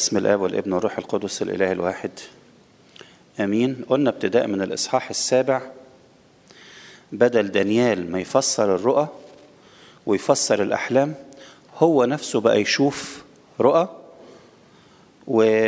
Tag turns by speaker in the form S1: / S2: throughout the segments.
S1: بسم الاب والابن والروح القدس الاله الواحد امين قلنا ابتداء من الاصحاح السابع بدل دانيال ما يفسر الرؤى ويفسر الاحلام هو نفسه بقى يشوف رؤى و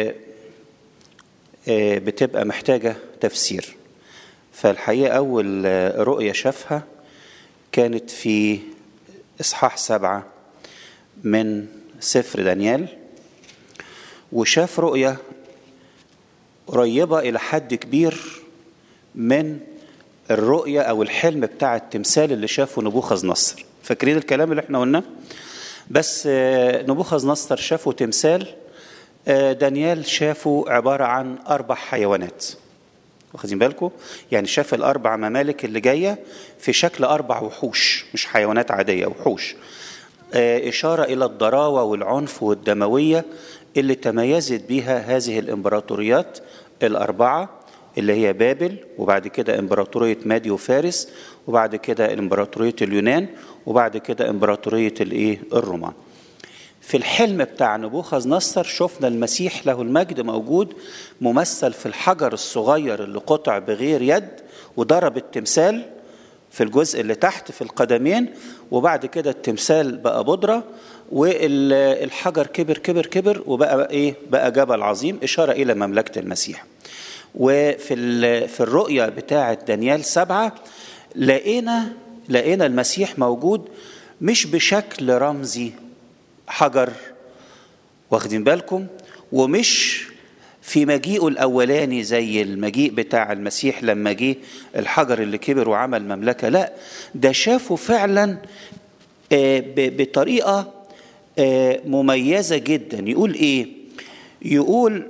S1: بتبقى محتاجه تفسير فالحقيقه اول رؤيه شافها كانت في اصحاح سبعه من سفر دانيال وشاف رؤية قريبة إلى حد كبير من الرؤية أو الحلم بتاع التمثال اللي شافه نبوخذ نصر فاكرين الكلام اللي احنا قلناه بس نبوخذ نصر شافه تمثال دانيال شافه عبارة عن أربع حيوانات واخدين بالكم يعني شاف الأربع ممالك اللي جاية في شكل أربع وحوش مش حيوانات عادية وحوش إشارة إلى الضراوة والعنف والدموية اللي تميزت بها هذه الإمبراطوريات الأربعة اللي هي بابل وبعد كده إمبراطورية مادي وفارس وبعد كده إمبراطورية اليونان وبعد كده إمبراطورية الإيه الرومان في الحلم بتاع نبوخذ نصر شفنا المسيح له المجد موجود ممثل في الحجر الصغير اللي قطع بغير يد وضرب التمثال في الجزء اللي تحت في القدمين وبعد كده التمثال بقى بودرة والحجر كبر كبر كبر وبقى ايه بقى جبل عظيم اشاره الى مملكه المسيح وفي في الرؤيه بتاعه دانيال سبعه لقينا لقينا المسيح موجود مش بشكل رمزي حجر واخدين بالكم ومش في مجيئه الاولاني زي المجيء بتاع المسيح لما جه الحجر اللي كبر وعمل مملكه لا ده شافه فعلا بطريقه مميزه جدا يقول ايه يقول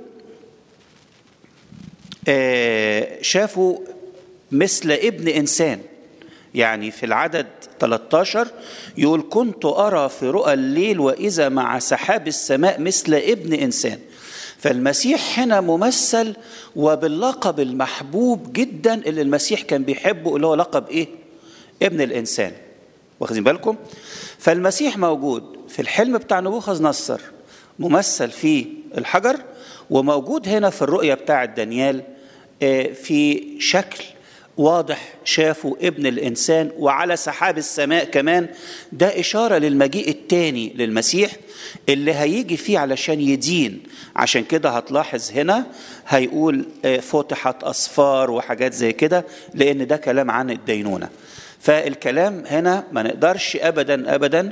S1: شافوا مثل ابن انسان يعني في العدد 13 يقول كنت ارى في رؤى الليل واذا مع سحاب السماء مثل ابن انسان فالمسيح هنا ممثل وباللقب المحبوب جدا اللي المسيح كان بيحبه اللي هو لقب ايه ابن الانسان واخدين بالكم فالمسيح موجود في الحلم بتاع نبوخذ نصر ممثل في الحجر وموجود هنا في الرؤية بتاع دانيال في شكل واضح شافوا ابن الإنسان وعلى سحاب السماء كمان ده إشارة للمجيء الثاني للمسيح اللي هيجي فيه علشان يدين عشان كده هتلاحظ هنا هيقول فتحت أصفار وحاجات زي كده لأن ده كلام عن الدينونة فالكلام هنا ما نقدرش أبدا أبدا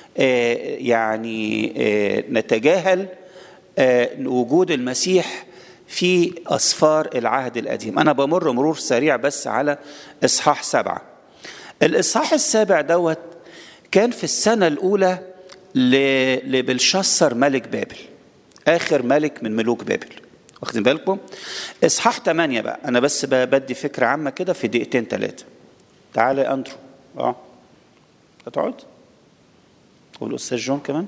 S1: يعني نتجاهل وجود المسيح في أسفار العهد القديم أنا بمر مرور سريع بس على إصحاح سبعة الإصحاح السابع دوت كان في السنة الأولى لبلشسر ملك بابل آخر ملك من ملوك بابل واخدين بالكم إصحاح ثمانية بقى أنا بس بدي فكرة عامة كده في دقيقتين ثلاثة تعالى يا أندرو اه هتقعد والأستاذ جون كمان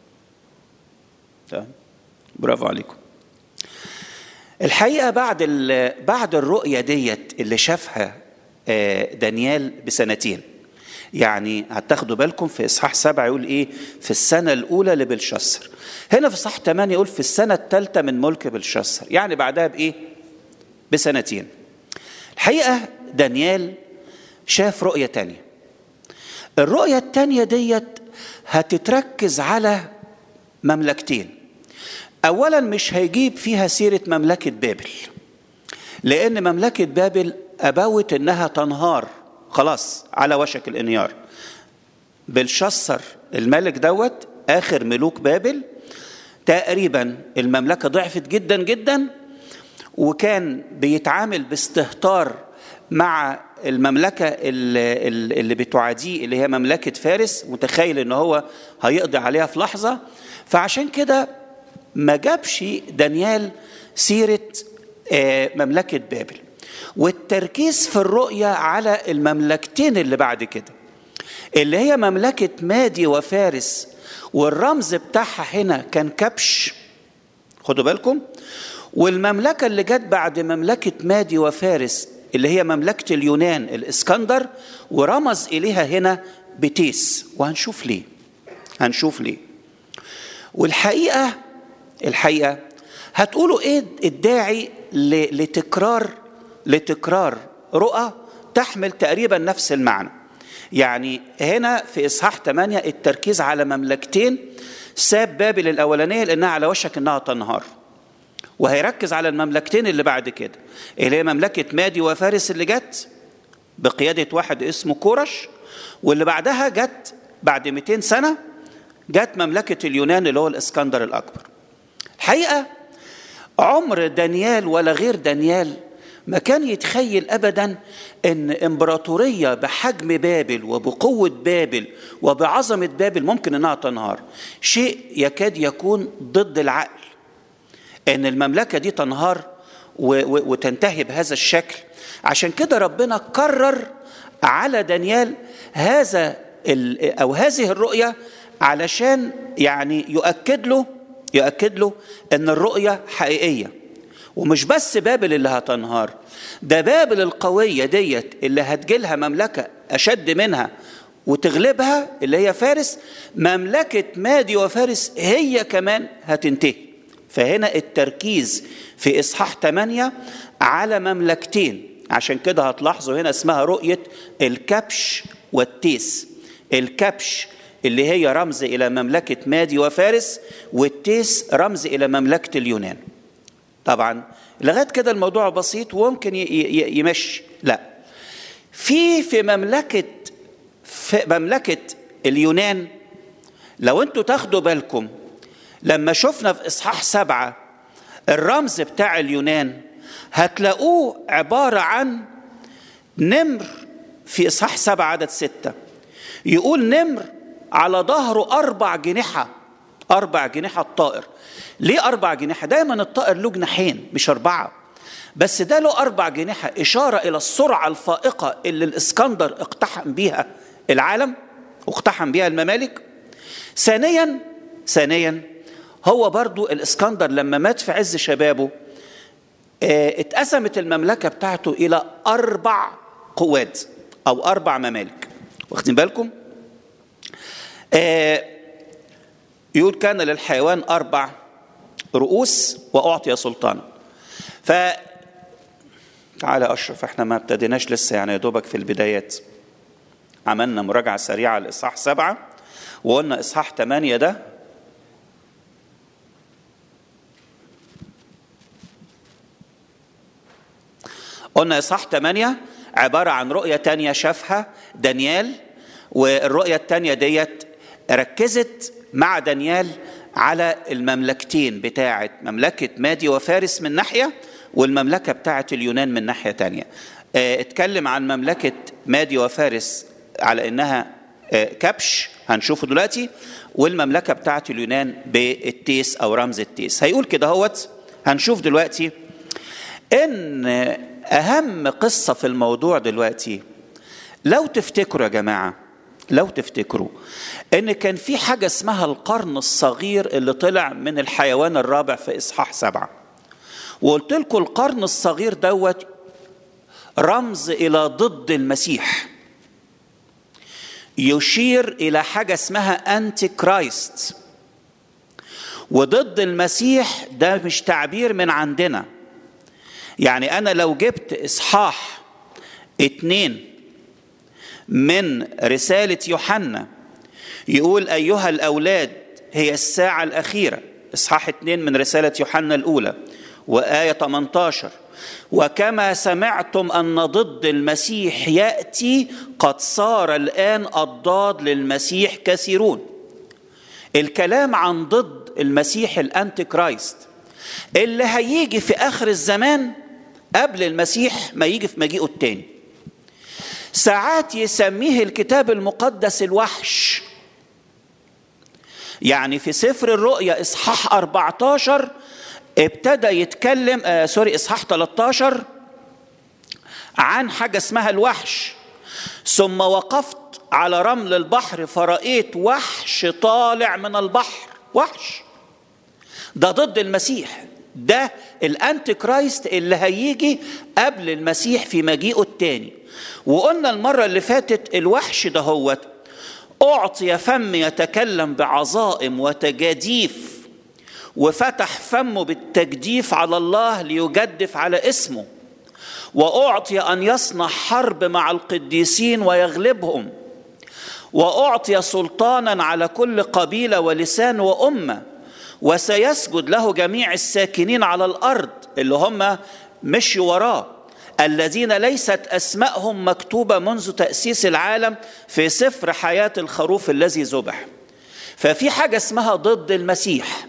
S1: تمام برافو عليكم الحقيقه بعد بعد الرؤيه ديت اللي شافها دانيال بسنتين يعني هتاخدوا بالكم في اصحاح سبعه يقول ايه في السنه الاولى لبلشسر هنا في اصحاح ثمانيه يقول في السنه الثالثه من ملك بلشسر يعني بعدها بايه بسنتين الحقيقه دانيال شاف رؤيه تانية الرؤيه التانية ديت هتتركز على مملكتين اولا مش هيجيب فيها سيره مملكه بابل لان مملكه بابل ابوت انها تنهار خلاص على وشك الانهيار بلشسر الملك دوت اخر ملوك بابل تقريبا المملكه ضعفت جدا جدا وكان بيتعامل باستهتار مع المملكة اللي, اللي بتعاديه اللي هي مملكة فارس متخيل ان هو هيقضي عليها في لحظة فعشان كده ما جابش دانيال سيرة مملكة بابل والتركيز في الرؤية على المملكتين اللي بعد كده اللي هي مملكة مادي وفارس والرمز بتاعها هنا كان كبش خدوا بالكم والمملكة اللي جت بعد مملكة مادي وفارس اللي هي مملكة اليونان الإسكندر ورمز إليها هنا بتيس وهنشوف ليه هنشوف ليه والحقيقة الحقيقة هتقولوا ايه الداعي لتكرار لتكرار رؤى تحمل تقريبا نفس المعنى يعني هنا في اصحاح 8 التركيز على مملكتين ساب بابل الاولانيه لانها على وشك انها تنهار وهيركز على المملكتين اللي بعد كده اللي هي مملكه مادي وفارس اللي جت بقياده واحد اسمه كورش واللي بعدها جت بعد 200 سنه جت مملكه اليونان اللي هو الاسكندر الاكبر الحقيقه عمر دانيال ولا غير دانيال ما كان يتخيل ابدا ان امبراطوريه بحجم بابل وبقوه بابل وبعظمه بابل ممكن انها تنهار شيء يكاد يكون ضد العقل ان المملكه دي تنهار وتنتهي بهذا الشكل عشان كده ربنا قرر على دانيال هذا او هذه الرؤيه علشان يعني يؤكد له يؤكد له ان الرؤيه حقيقيه ومش بس بابل اللي هتنهار ده بابل القويه ديت اللي هتجيلها مملكه اشد منها وتغلبها اللي هي فارس مملكه مادي وفارس هي كمان هتنتهي فهنا التركيز في اصحاح 8 على مملكتين عشان كده هتلاحظوا هنا اسمها رؤيه الكبش والتيس الكبش اللي هي رمز الى مملكه مادي وفارس والتيس رمز الى مملكه اليونان طبعا لغايه كده الموضوع بسيط وممكن يمشي لا في في مملكه في مملكه اليونان لو انتوا تاخدوا بالكم لما شفنا في اصحاح سبعه الرمز بتاع اليونان هتلاقوه عباره عن نمر في اصحاح سبعه عدد سته يقول نمر على ظهره اربع جنحه اربع جنحه الطائر ليه اربع جنحه دايما الطائر له جناحين مش اربعه بس ده له اربع جنحه اشاره الى السرعه الفائقه اللي الاسكندر اقتحم بيها العالم واقتحم بيها الممالك ثانيا ثانيا هو برضو الاسكندر لما مات في عز شبابه اه اتقسمت المملكه بتاعته الى اربع قوات او اربع ممالك واخدين بالكم اه يقول كان للحيوان اربع رؤوس واعطي سلطانا ف تعالى اشرف احنا ما ابتديناش لسه يعني يا دوبك في البدايات عملنا مراجعه سريعه لاصحاح سبعه وقلنا اصحاح ثمانيه ده قلنا اصحاح ثمانيه عباره عن رؤيه تانية شافها دانيال والرؤيه التانية ديت ركزت مع دانيال على المملكتين بتاعة مملكة مادي وفارس من ناحية والمملكة بتاعة اليونان من ناحية تانية اه اتكلم عن مملكة مادي وفارس على انها اه كبش هنشوفه دلوقتي والمملكة بتاعة اليونان بالتيس او رمز التيس هيقول كده هوت هنشوف دلوقتي ان اهم قصة في الموضوع دلوقتي لو تفتكروا يا جماعه لو تفتكروا ان كان في حاجه اسمها القرن الصغير اللي طلع من الحيوان الرابع في اصحاح سبعه وقلت لكم القرن الصغير دوت رمز الى ضد المسيح يشير الى حاجه اسمها انتي كرايست وضد المسيح ده مش تعبير من عندنا يعني انا لو جبت اصحاح اتنين من رسالة يوحنا يقول أيها الأولاد هي الساعة الأخيرة إصحاح 2 من رسالة يوحنا الأولى وآية 18 وكما سمعتم أن ضد المسيح يأتي قد صار الآن الضاد للمسيح كثيرون الكلام عن ضد المسيح الأنتي كرايست اللي هيجي في آخر الزمان قبل المسيح ما يجي في مجيئه التاني ساعات يسميه الكتاب المقدس الوحش يعني في سفر الرؤيا اصحاح 14 ابتدى يتكلم آه سوري اصحاح 13 عن حاجه اسمها الوحش ثم وقفت على رمل البحر فرأيت وحش طالع من البحر وحش ده ضد المسيح ده الانتي كرايست اللي هيجي قبل المسيح في مجيئه التاني وقلنا المرة اللي فاتت الوحش ده هو أعطي فم يتكلم بعظائم وتجاديف وفتح فمه بالتجديف على الله ليجدف على اسمه واعطي ان يصنع حرب مع القديسين ويغلبهم واعطي سلطانا على كل قبيله ولسان وامه وسيسجد له جميع الساكنين على الارض اللي هم مشوا وراه الذين ليست اسماءهم مكتوبه منذ تاسيس العالم في سفر حياه الخروف الذي ذبح ففي حاجه اسمها ضد المسيح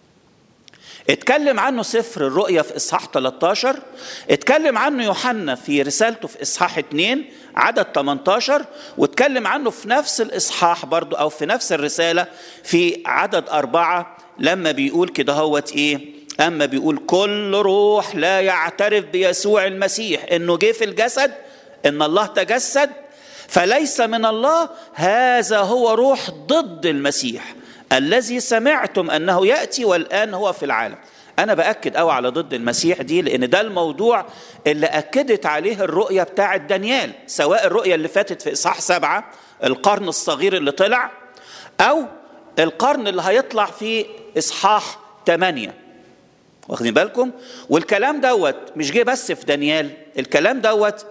S1: اتكلم عنه سفر الرؤيا في اصحاح 13 اتكلم عنه يوحنا في رسالته في اصحاح 2 عدد 18 واتكلم عنه في نفس الاصحاح برضو او في نفس الرساله في عدد أربعة لما بيقول كده هوت ايه اما بيقول كل روح لا يعترف بيسوع المسيح انه جه في الجسد ان الله تجسد فليس من الله هذا هو روح ضد المسيح الذي سمعتم انه ياتي والان هو في العالم انا باكد قوي على ضد المسيح دي لان ده الموضوع اللي اكدت عليه الرؤيه بتاعه دانيال سواء الرؤيه اللي فاتت في اصحاح سبعة القرن الصغير اللي طلع او القرن اللي هيطلع في اصحاح ثمانية واخدين بالكم والكلام دوت مش جه بس في دانيال الكلام دوت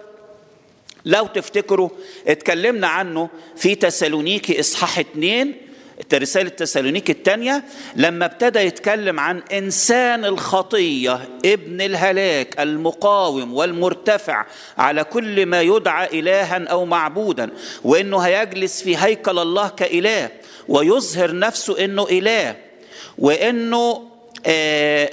S1: لو تفتكروا اتكلمنا عنه في تسالونيكي اصحاح اتنين رسالة تسالونيك الثانية لما ابتدى يتكلم عن إنسان الخطية ابن الهلاك المقاوم والمرتفع على كل ما يدعى إلها أو معبودا وإنه هيجلس في هيكل الله كإله ويظهر نفسه إنه إله وإنه آه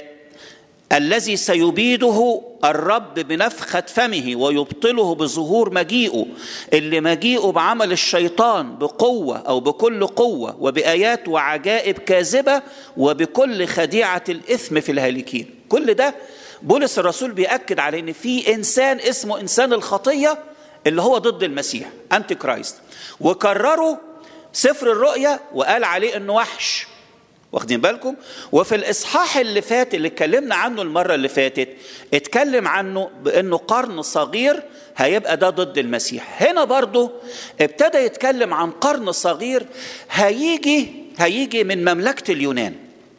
S1: الذي سيبيده الرب بنفخة فمه ويبطله بظهور مجيئه اللي مجيئه بعمل الشيطان بقوة أو بكل قوة وبآيات وعجائب كاذبة وبكل خديعة الإثم في الهالكين كل ده بولس الرسول بيأكد على أن في إنسان اسمه إنسان الخطية اللي هو ضد المسيح أنتي كرايست وكرروا سفر الرؤيا وقال عليه أنه وحش واخدين بالكم وفي الاصحاح اللي فات اللي اتكلمنا عنه المره اللي فاتت اتكلم عنه بانه قرن صغير هيبقى ده ضد المسيح هنا برضه ابتدى يتكلم عن قرن صغير هيجي هيجي من مملكه اليونان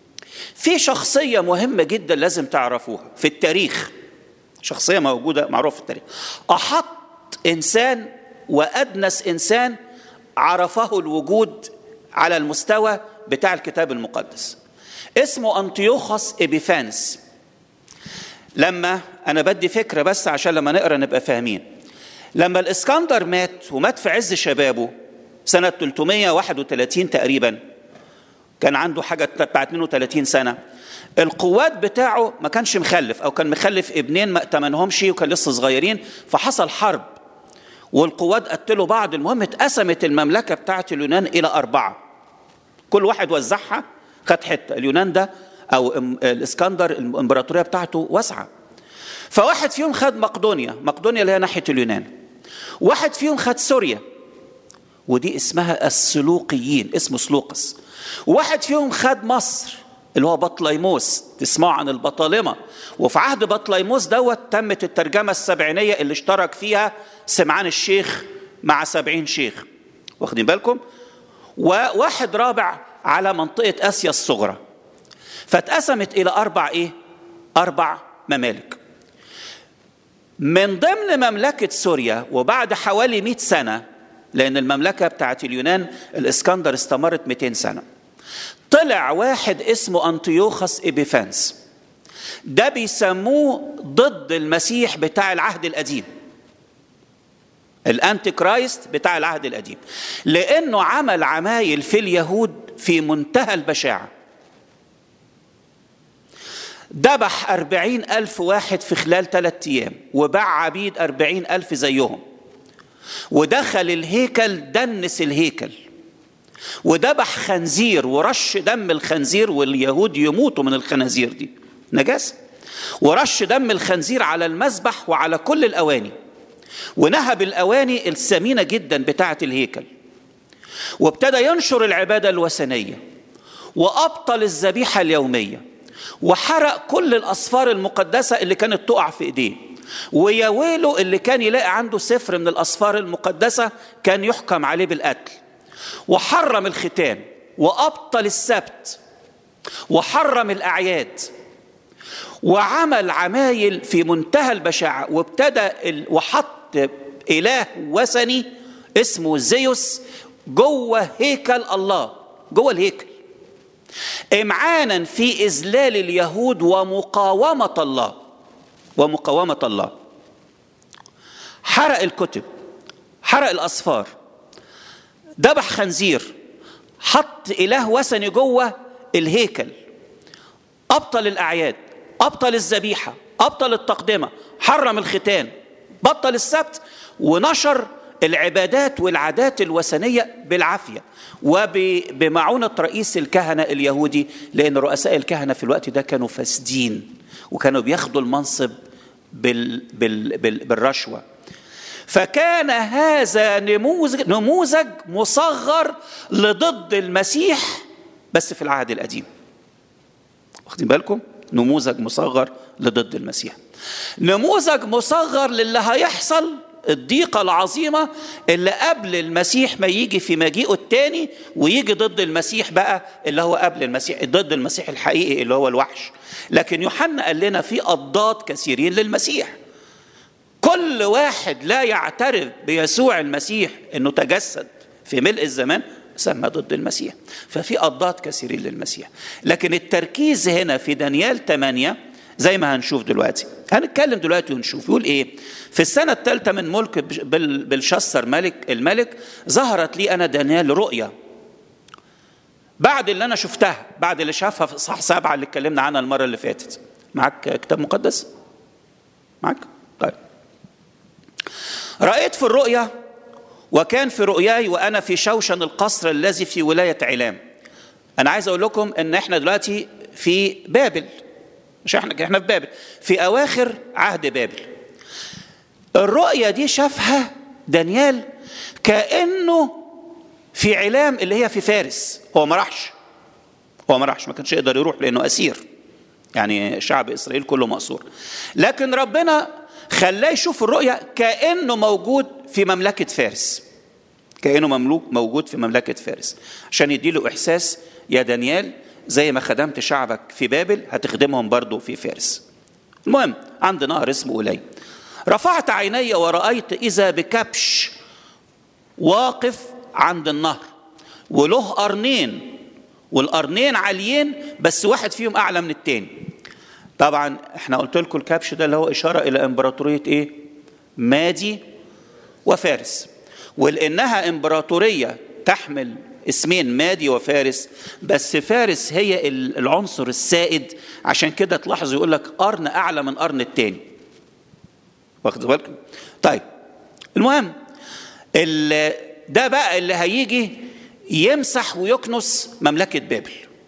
S1: في شخصيه مهمه جدا لازم تعرفوها في التاريخ شخصيه موجوده معروفه في التاريخ احط انسان وادنس انسان عرفه الوجود على المستوى بتاع الكتاب المقدس اسمه أنطيوخوس إبيفانس لما أنا بدي فكرة بس عشان لما نقرأ نبقى فاهمين لما الإسكندر مات ومات في عز شبابه سنة 331 تقريبا كان عنده حاجة بتاع 32 سنة القوات بتاعه ما كانش مخلف أو كان مخلف ابنين ما ائتمنهمش وكان لسه صغيرين فحصل حرب والقوات قتلوا بعض المهم اتقسمت المملكة بتاعت اليونان إلى أربعة كل واحد وزعها خد حته اليونان ده او الاسكندر الامبراطوريه بتاعته واسعه فواحد فيهم خد مقدونيا مقدونيا اللي هي ناحيه اليونان واحد فيهم خد سوريا ودي اسمها السلوقيين اسمه سلوقس واحد فيهم خد مصر اللي هو بطليموس تسمعوا عن البطالمه وفي عهد بطليموس دوت تمت الترجمه السبعينيه اللي اشترك فيها سمعان الشيخ مع سبعين شيخ واخدين بالكم وواحد رابع على منطقة آسيا الصغرى فاتقسمت إلى أربع إيه؟ أربع ممالك من ضمن مملكة سوريا وبعد حوالي 100 سنة لأن المملكة بتاعت اليونان الإسكندر استمرت 200 سنة طلع واحد اسمه أنطيوخس إبيفانس ده بيسموه ضد المسيح بتاع العهد القديم الانتي كرايست بتاع العهد القديم لانه عمل عمايل في اليهود في منتهى البشاعه ذبح أربعين ألف واحد في خلال ثلاثة أيام وباع عبيد أربعين ألف زيهم ودخل الهيكل دنس الهيكل وذبح خنزير ورش دم الخنزير واليهود يموتوا من الخنازير دي نجاسة ورش دم الخنزير على المذبح وعلى كل الأواني ونهب الأواني الثمينة جدا بتاعة الهيكل وابتدى ينشر العبادة الوثنية وأبطل الذبيحة اليومية وحرق كل الأصفار المقدسة اللي كانت تقع في إيديه ويا ويله اللي كان يلاقي عنده سفر من الأصفار المقدسة كان يحكم عليه بالقتل وحرم الختان وأبطل السبت وحرم الأعياد وعمل عمايل في منتهى البشاعة وابتدى ال... وحط إله وثني اسمه زيوس جوه هيكل الله جوه الهيكل امعانا في اذلال اليهود ومقاومه الله ومقاومه الله حرق الكتب حرق الاصفار ذبح خنزير حط اله وثني جوه الهيكل ابطل الاعياد ابطل الذبيحه ابطل التقدمه حرم الختان بطل السبت ونشر العبادات والعادات الوثنيه بالعافيه وبمعونه رئيس الكهنه اليهودي لان رؤساء الكهنه في الوقت ده كانوا فاسدين وكانوا بياخدوا المنصب بال بال بال بالرشوه فكان هذا نموذج نموذج مصغر لضد المسيح بس في العهد القديم واخدين بالكم نموذج مصغر لضد المسيح نموذج مصغر للي هيحصل الضيقة العظيمة اللي قبل المسيح ما يجي في مجيئه الثاني ويجي ضد المسيح بقى اللي هو قبل المسيح ضد المسيح الحقيقي اللي هو الوحش لكن يوحنا قال لنا في أضداد كثيرين للمسيح كل واحد لا يعترف بيسوع المسيح انه تجسد في ملء الزمان سمى ضد المسيح ففي أضداد كثيرين للمسيح لكن التركيز هنا في دانيال 8 زي ما هنشوف دلوقتي هنتكلم دلوقتي ونشوف يقول ايه في السنة الثالثة من ملك بلشسر ملك الملك ظهرت لي أنا دانيال رؤيا بعد اللي أنا شفتها بعد اللي شافها في صح سبعة اللي اتكلمنا عنها المرة اللي فاتت معك كتاب مقدس معك طيب رأيت في الرؤيا وكان في رؤياي وأنا في شوشن القصر الذي في ولاية علام أنا عايز أقول لكم إن إحنا دلوقتي في بابل مش احنا احنا في بابل في اواخر عهد بابل الرؤيه دي شافها دانيال كانه في علام اللي هي في فارس هو ما راحش هو ما راحش ما كانش يقدر يروح لانه اسير يعني شعب اسرائيل كله مأسور لكن ربنا خلاه يشوف الرؤيا كانه موجود في مملكه فارس كانه مملوك موجود في مملكه فارس عشان يديله احساس يا دانيال زي ما خدمت شعبك في بابل هتخدمهم برضو في فارس المهم عند نهر اسمه أولي رفعت عيني ورأيت إذا بكبش واقف عند النهر وله قرنين والقرنين عاليين بس واحد فيهم أعلى من التاني طبعا احنا قلت لكم الكبش ده اللي هو إشارة إلى إمبراطورية إيه؟ مادي وفارس ولأنها إمبراطورية تحمل اسمين مادي وفارس بس فارس هي العنصر السائد عشان كده تلاحظ يقول لك قرن اعلى من قرن التاني واخد بالكم طيب المهم ده بقى اللي هيجي يمسح ويكنس مملكة بابل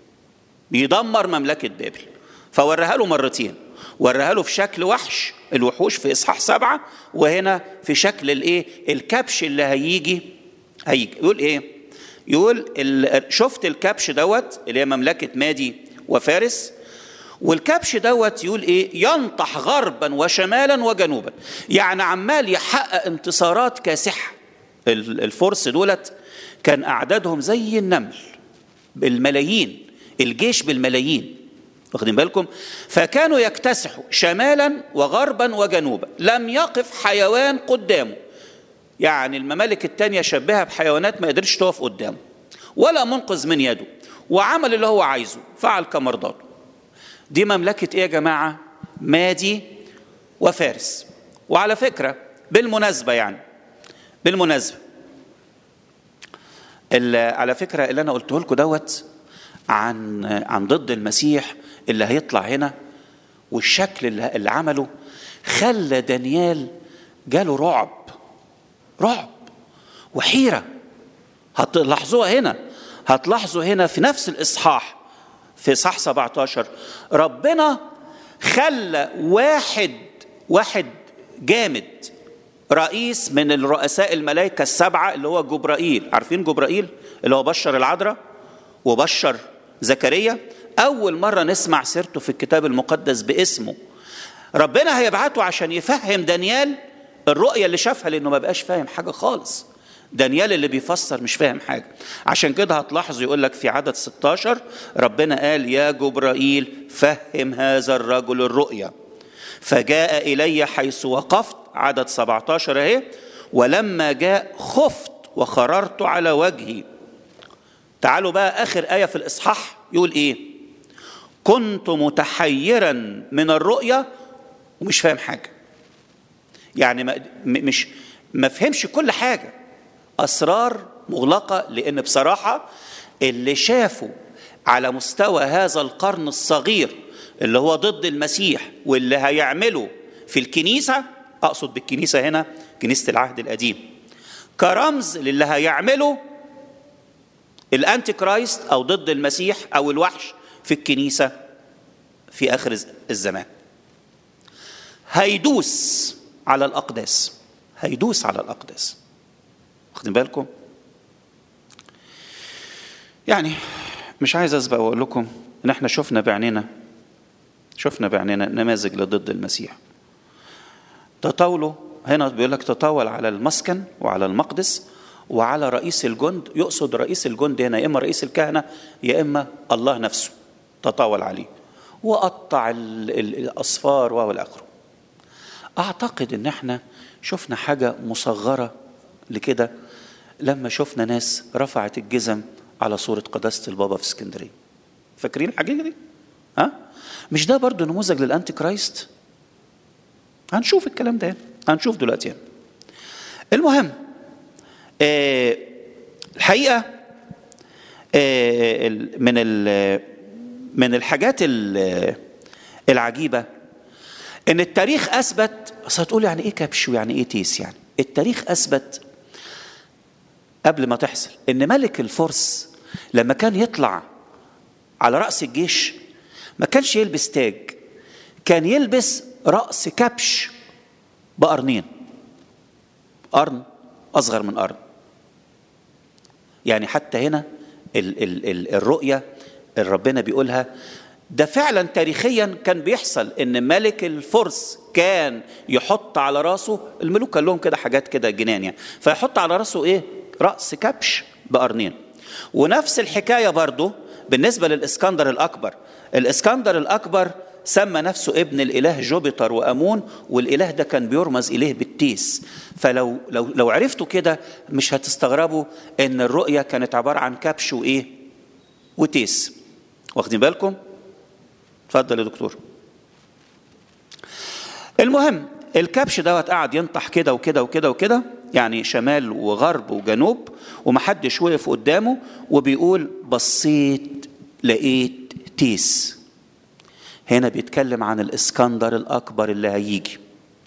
S1: بيدمر مملكة بابل فوريها له مرتين وريها له في شكل وحش الوحوش في اصحاح سبعه وهنا في شكل الايه الكبش اللي هيجي هيجي يقول ايه يقول شفت الكبش دوت اللي هي مملكة مادي وفارس والكبش دوت يقول ايه ينطح غربا وشمالا وجنوبا يعني عمال يحقق انتصارات كاسحة الفرس دولت كان أعدادهم زي النمل بالملايين الجيش بالملايين واخدين بالكم فكانوا يكتسحوا شمالا وغربا وجنوبا لم يقف حيوان قدامه يعني الممالك التانية شبهها بحيوانات ما قدرش تقف قدامه ولا منقذ من يده وعمل اللي هو عايزه فعل كمرضاته دي مملكة ايه يا جماعة مادي وفارس وعلى فكرة بالمناسبة يعني بالمناسبة على فكرة اللي أنا قلته لكم دوت عن عن ضد المسيح اللي هيطلع هنا والشكل اللي, اللي عمله خلى دانيال جاله رعب رعب وحيرة هتلاحظوها هنا هتلاحظوا هنا في نفس الإصحاح في صح 17 ربنا خلى واحد واحد جامد رئيس من الرؤساء الملائكة السبعة اللي هو جبرائيل عارفين جبرائيل اللي هو بشر العذراء وبشر زكريا أول مرة نسمع سيرته في الكتاب المقدس باسمه ربنا هيبعته عشان يفهم دانيال الرؤية اللي شافها لأنه ما بقاش فاهم حاجة خالص دانيال اللي بيفسر مش فاهم حاجة عشان كده هتلاحظوا يقول لك في عدد 16 ربنا قال يا جبرائيل فهم هذا الرجل الرؤيا فجاء إلي حيث وقفت عدد 17 اهي ولما جاء خفت وخررت على وجهي تعالوا بقى آخر آية في الإصحاح يقول إيه كنت متحيرا من الرؤيا ومش فاهم حاجة يعني ما مش ما فهمش كل حاجة أسرار مغلقة لأن بصراحة اللي شافوا على مستوى هذا القرن الصغير اللي هو ضد المسيح واللي هيعمله في الكنيسة أقصد بالكنيسة هنا كنيسة العهد القديم كرمز للي هيعمله الأنتي كرايست أو ضد المسيح أو الوحش في الكنيسة في آخر الزمان هيدوس على الأقداس هيدوس على الأقداس واخدين بالكم يعني مش عايز أسبق وأقول لكم إن إحنا شفنا بعيننا شفنا بعيننا نماذج لضد المسيح تطاولوا هنا بيقول لك تطاول على المسكن وعلى المقدس وعلى رئيس الجند يقصد رئيس الجند هنا يا اما رئيس الكهنه يا اما الله نفسه تطاول عليه وقطع الاصفار والى اخره اعتقد ان احنا شفنا حاجه مصغره لكده لما شفنا ناس رفعت الجزم على صوره قداسه البابا في اسكندريه فاكرين الحاجه دي ها مش ده برضو نموذج للانتي كرايست هنشوف الكلام ده هنشوف دلوقتي يعني. المهم آه الحقيقه آه من من الحاجات العجيبه ان التاريخ اثبت اصل هتقول يعني ايه كبش ويعني ايه تيس يعني التاريخ اثبت قبل ما تحصل ان ملك الفرس لما كان يطلع على راس الجيش ما كانش يلبس تاج كان يلبس راس كبش بقرنين قرن اصغر من قرن يعني حتى هنا ال ال ال الرؤيه اللي ربنا بيقولها ده فعلا تاريخيا كان بيحصل ان ملك الفرس كان يحط على راسه الملوك كان لهم كده حاجات كده جنان يعني فيحط على راسه ايه راس كبش بقرنين ونفس الحكايه برضه بالنسبه للاسكندر الاكبر الاسكندر الاكبر سمى نفسه ابن الاله جوبيتر وامون والاله ده كان بيرمز اليه بالتيس فلو لو لو عرفتوا كده مش هتستغربوا ان الرؤيه كانت عباره عن كبش وايه وتيس واخدين بالكم اتفضل يا دكتور المهم الكبش دوت قعد ينطح كده وكده وكده وكده يعني شمال وغرب وجنوب ومحدش وقف قدامه وبيقول بصيت لقيت تيس هنا بيتكلم عن الاسكندر الاكبر اللي هيجي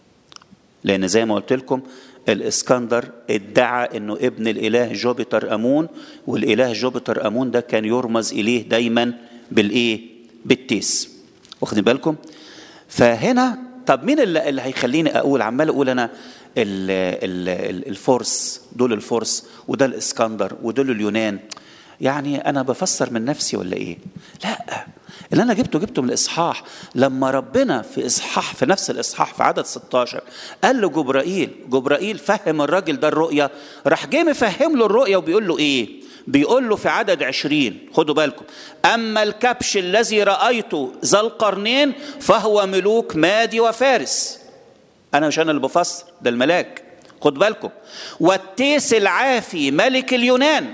S1: لان زي ما قلت لكم الاسكندر ادعى انه ابن الاله جوبيتر امون والاله جوبيتر امون ده كان يرمز اليه دايما بالايه بالتيس واخدين بالكم فهنا طب مين اللي, اللي هيخليني اقول عمال اقول انا ال ال الفرس دول الفرس وده الاسكندر ودول اليونان يعني انا بفسر من نفسي ولا ايه لا اللي انا جبته جبته من الاصحاح لما ربنا في اصحاح في نفس الاصحاح في عدد 16 قال له جبرائيل جبرائيل فهم الراجل ده الرؤيا راح جه مفهم له الرؤيا وبيقول له ايه بيقول له في عدد عشرين خدوا بالكم أما الكبش الذي رأيته ذا القرنين فهو ملوك مادي وفارس أنا مش أنا اللي بفسر ده الملاك خد بالكم والتيس العافي ملك اليونان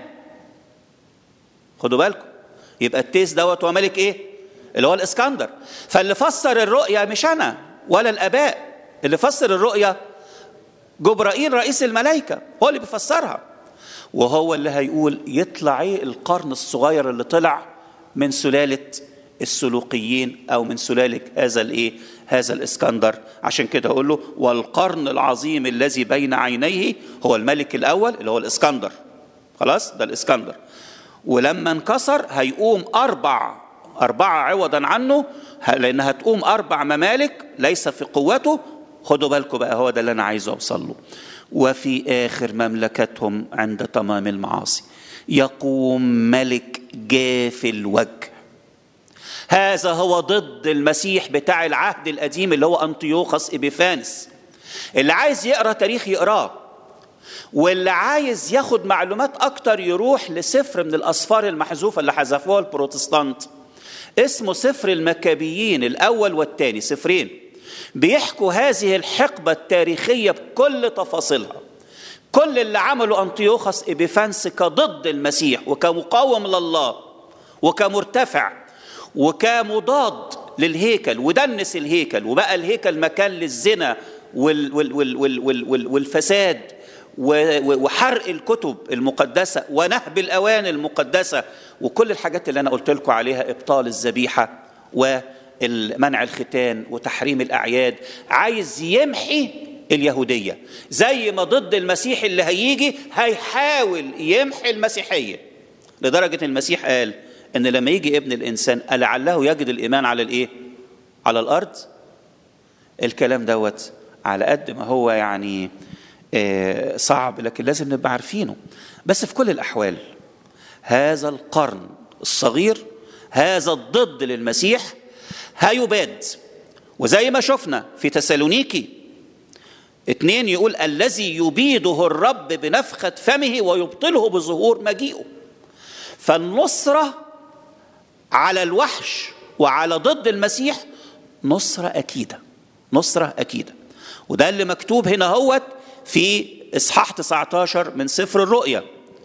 S1: خدوا بالكم يبقى التيس دوت هو ملك ايه اللي هو الاسكندر فاللي فسر الرؤيا مش انا ولا الاباء اللي فسر الرؤيا جبرائيل رئيس الملائكه هو اللي بيفسرها وهو اللي هيقول يطلع ايه القرن الصغير اللي طلع من سلاله السلوقيين او من سلاله هذا الايه هذا الاسكندر عشان كده اقول له والقرن العظيم الذي بين عينيه هو الملك الاول اللي هو الاسكندر خلاص ده الاسكندر ولما انكسر هيقوم اربع اربعه عوضا عنه لان هتقوم اربع ممالك ليس في قوته خدوا بالكم بقى هو ده اللي انا عايزه اوصل له وفي اخر مملكتهم عند تمام المعاصي يقوم ملك جاف الوجه هذا هو ضد المسيح بتاع العهد القديم اللي هو انطيوخس ابيفانس اللي عايز يقرا تاريخ يقراه واللي عايز ياخد معلومات اكتر يروح لسفر من الاسفار المحذوفه اللي حذفوها البروتستانت اسمه سفر المكابيين الاول والثاني سفرين بيحكوا هذه الحقبه التاريخيه بكل تفاصيلها كل اللي عمله انطيوخس ابيفانس كضد المسيح وكمقاوم لله وكمرتفع وكمضاد للهيكل ودنس الهيكل وبقى الهيكل مكان للزنا وال وال وال وال وال وال والفساد وحرق الكتب المقدسة ونهب الأواني المقدسة وكل الحاجات اللي أنا قلت لكم عليها إبطال الذبيحة ومنع الختان وتحريم الأعياد عايز يمحي اليهودية زي ما ضد المسيح اللي هيجي هيحاول يمحي المسيحية لدرجة المسيح قال ان لما يجي ابن الانسان لعله يجد الايمان على الايه على الارض الكلام دوت على قد ما هو يعني صعب لكن لازم نبقى عارفينه بس في كل الاحوال هذا القرن الصغير هذا الضد للمسيح هيباد وزي ما شفنا في تسالونيكي اتنين يقول الذي يبيده الرب بنفخة فمه ويبطله بظهور مجيئه فالنصرة على الوحش وعلى ضد المسيح نصرة أكيدة نصرة أكيدة وده اللي مكتوب هنا هوت في إصحاح 19 من سفر الرؤيا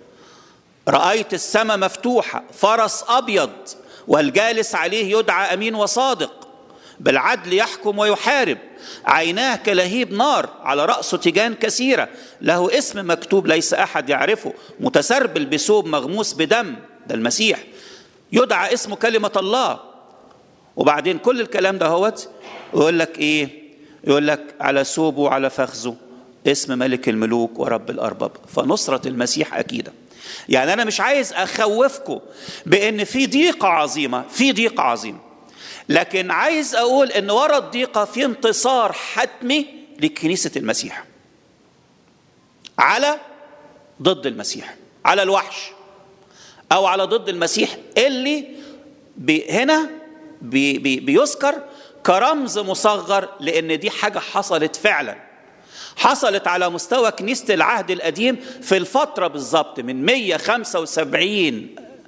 S1: رأيت السماء مفتوحة فرس أبيض والجالس عليه يدعى أمين وصادق بالعدل يحكم ويحارب عيناه كلهيب نار على رأسه تيجان كثيرة له اسم مكتوب ليس أحد يعرفه متسربل بثوب مغموس بدم ده المسيح يدعى اسمه كلمة الله وبعدين كل الكلام ده هوت يقول لك ايه يقول لك على ثوبه وعلى فخذه اسم ملك الملوك ورب الأرباب فنصرة المسيح أكيدة يعني أنا مش عايز أخوفكم بأن في ضيقة عظيمة في ضيقة عظيمة لكن عايز أقول أن ورا الضيقة في انتصار حتمي لكنيسة المسيح على ضد المسيح على الوحش أو على ضد المسيح اللي بي هنا بي بي بيذكر كرمز مصغر لأن دي حاجة حصلت فعلاً حصلت على مستوى كنيسة العهد القديم في الفترة بالظبط من 175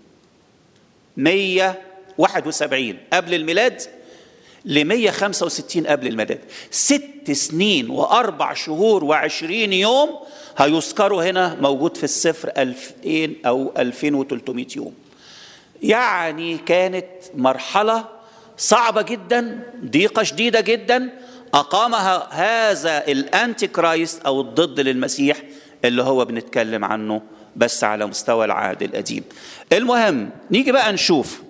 S1: 171 قبل الميلاد ل 165 قبل الميلاد ست سنين وأربع شهور وعشرين يوم هيذكروا هنا موجود في السفر 2000 أو 2300 يوم يعني كانت مرحلة صعبة جدا ضيقة شديدة جدا أقامها هذا الأنتي كرايست أو الضد للمسيح اللي هو بنتكلم عنه بس على مستوى العهد القديم المهم نيجي بقى نشوف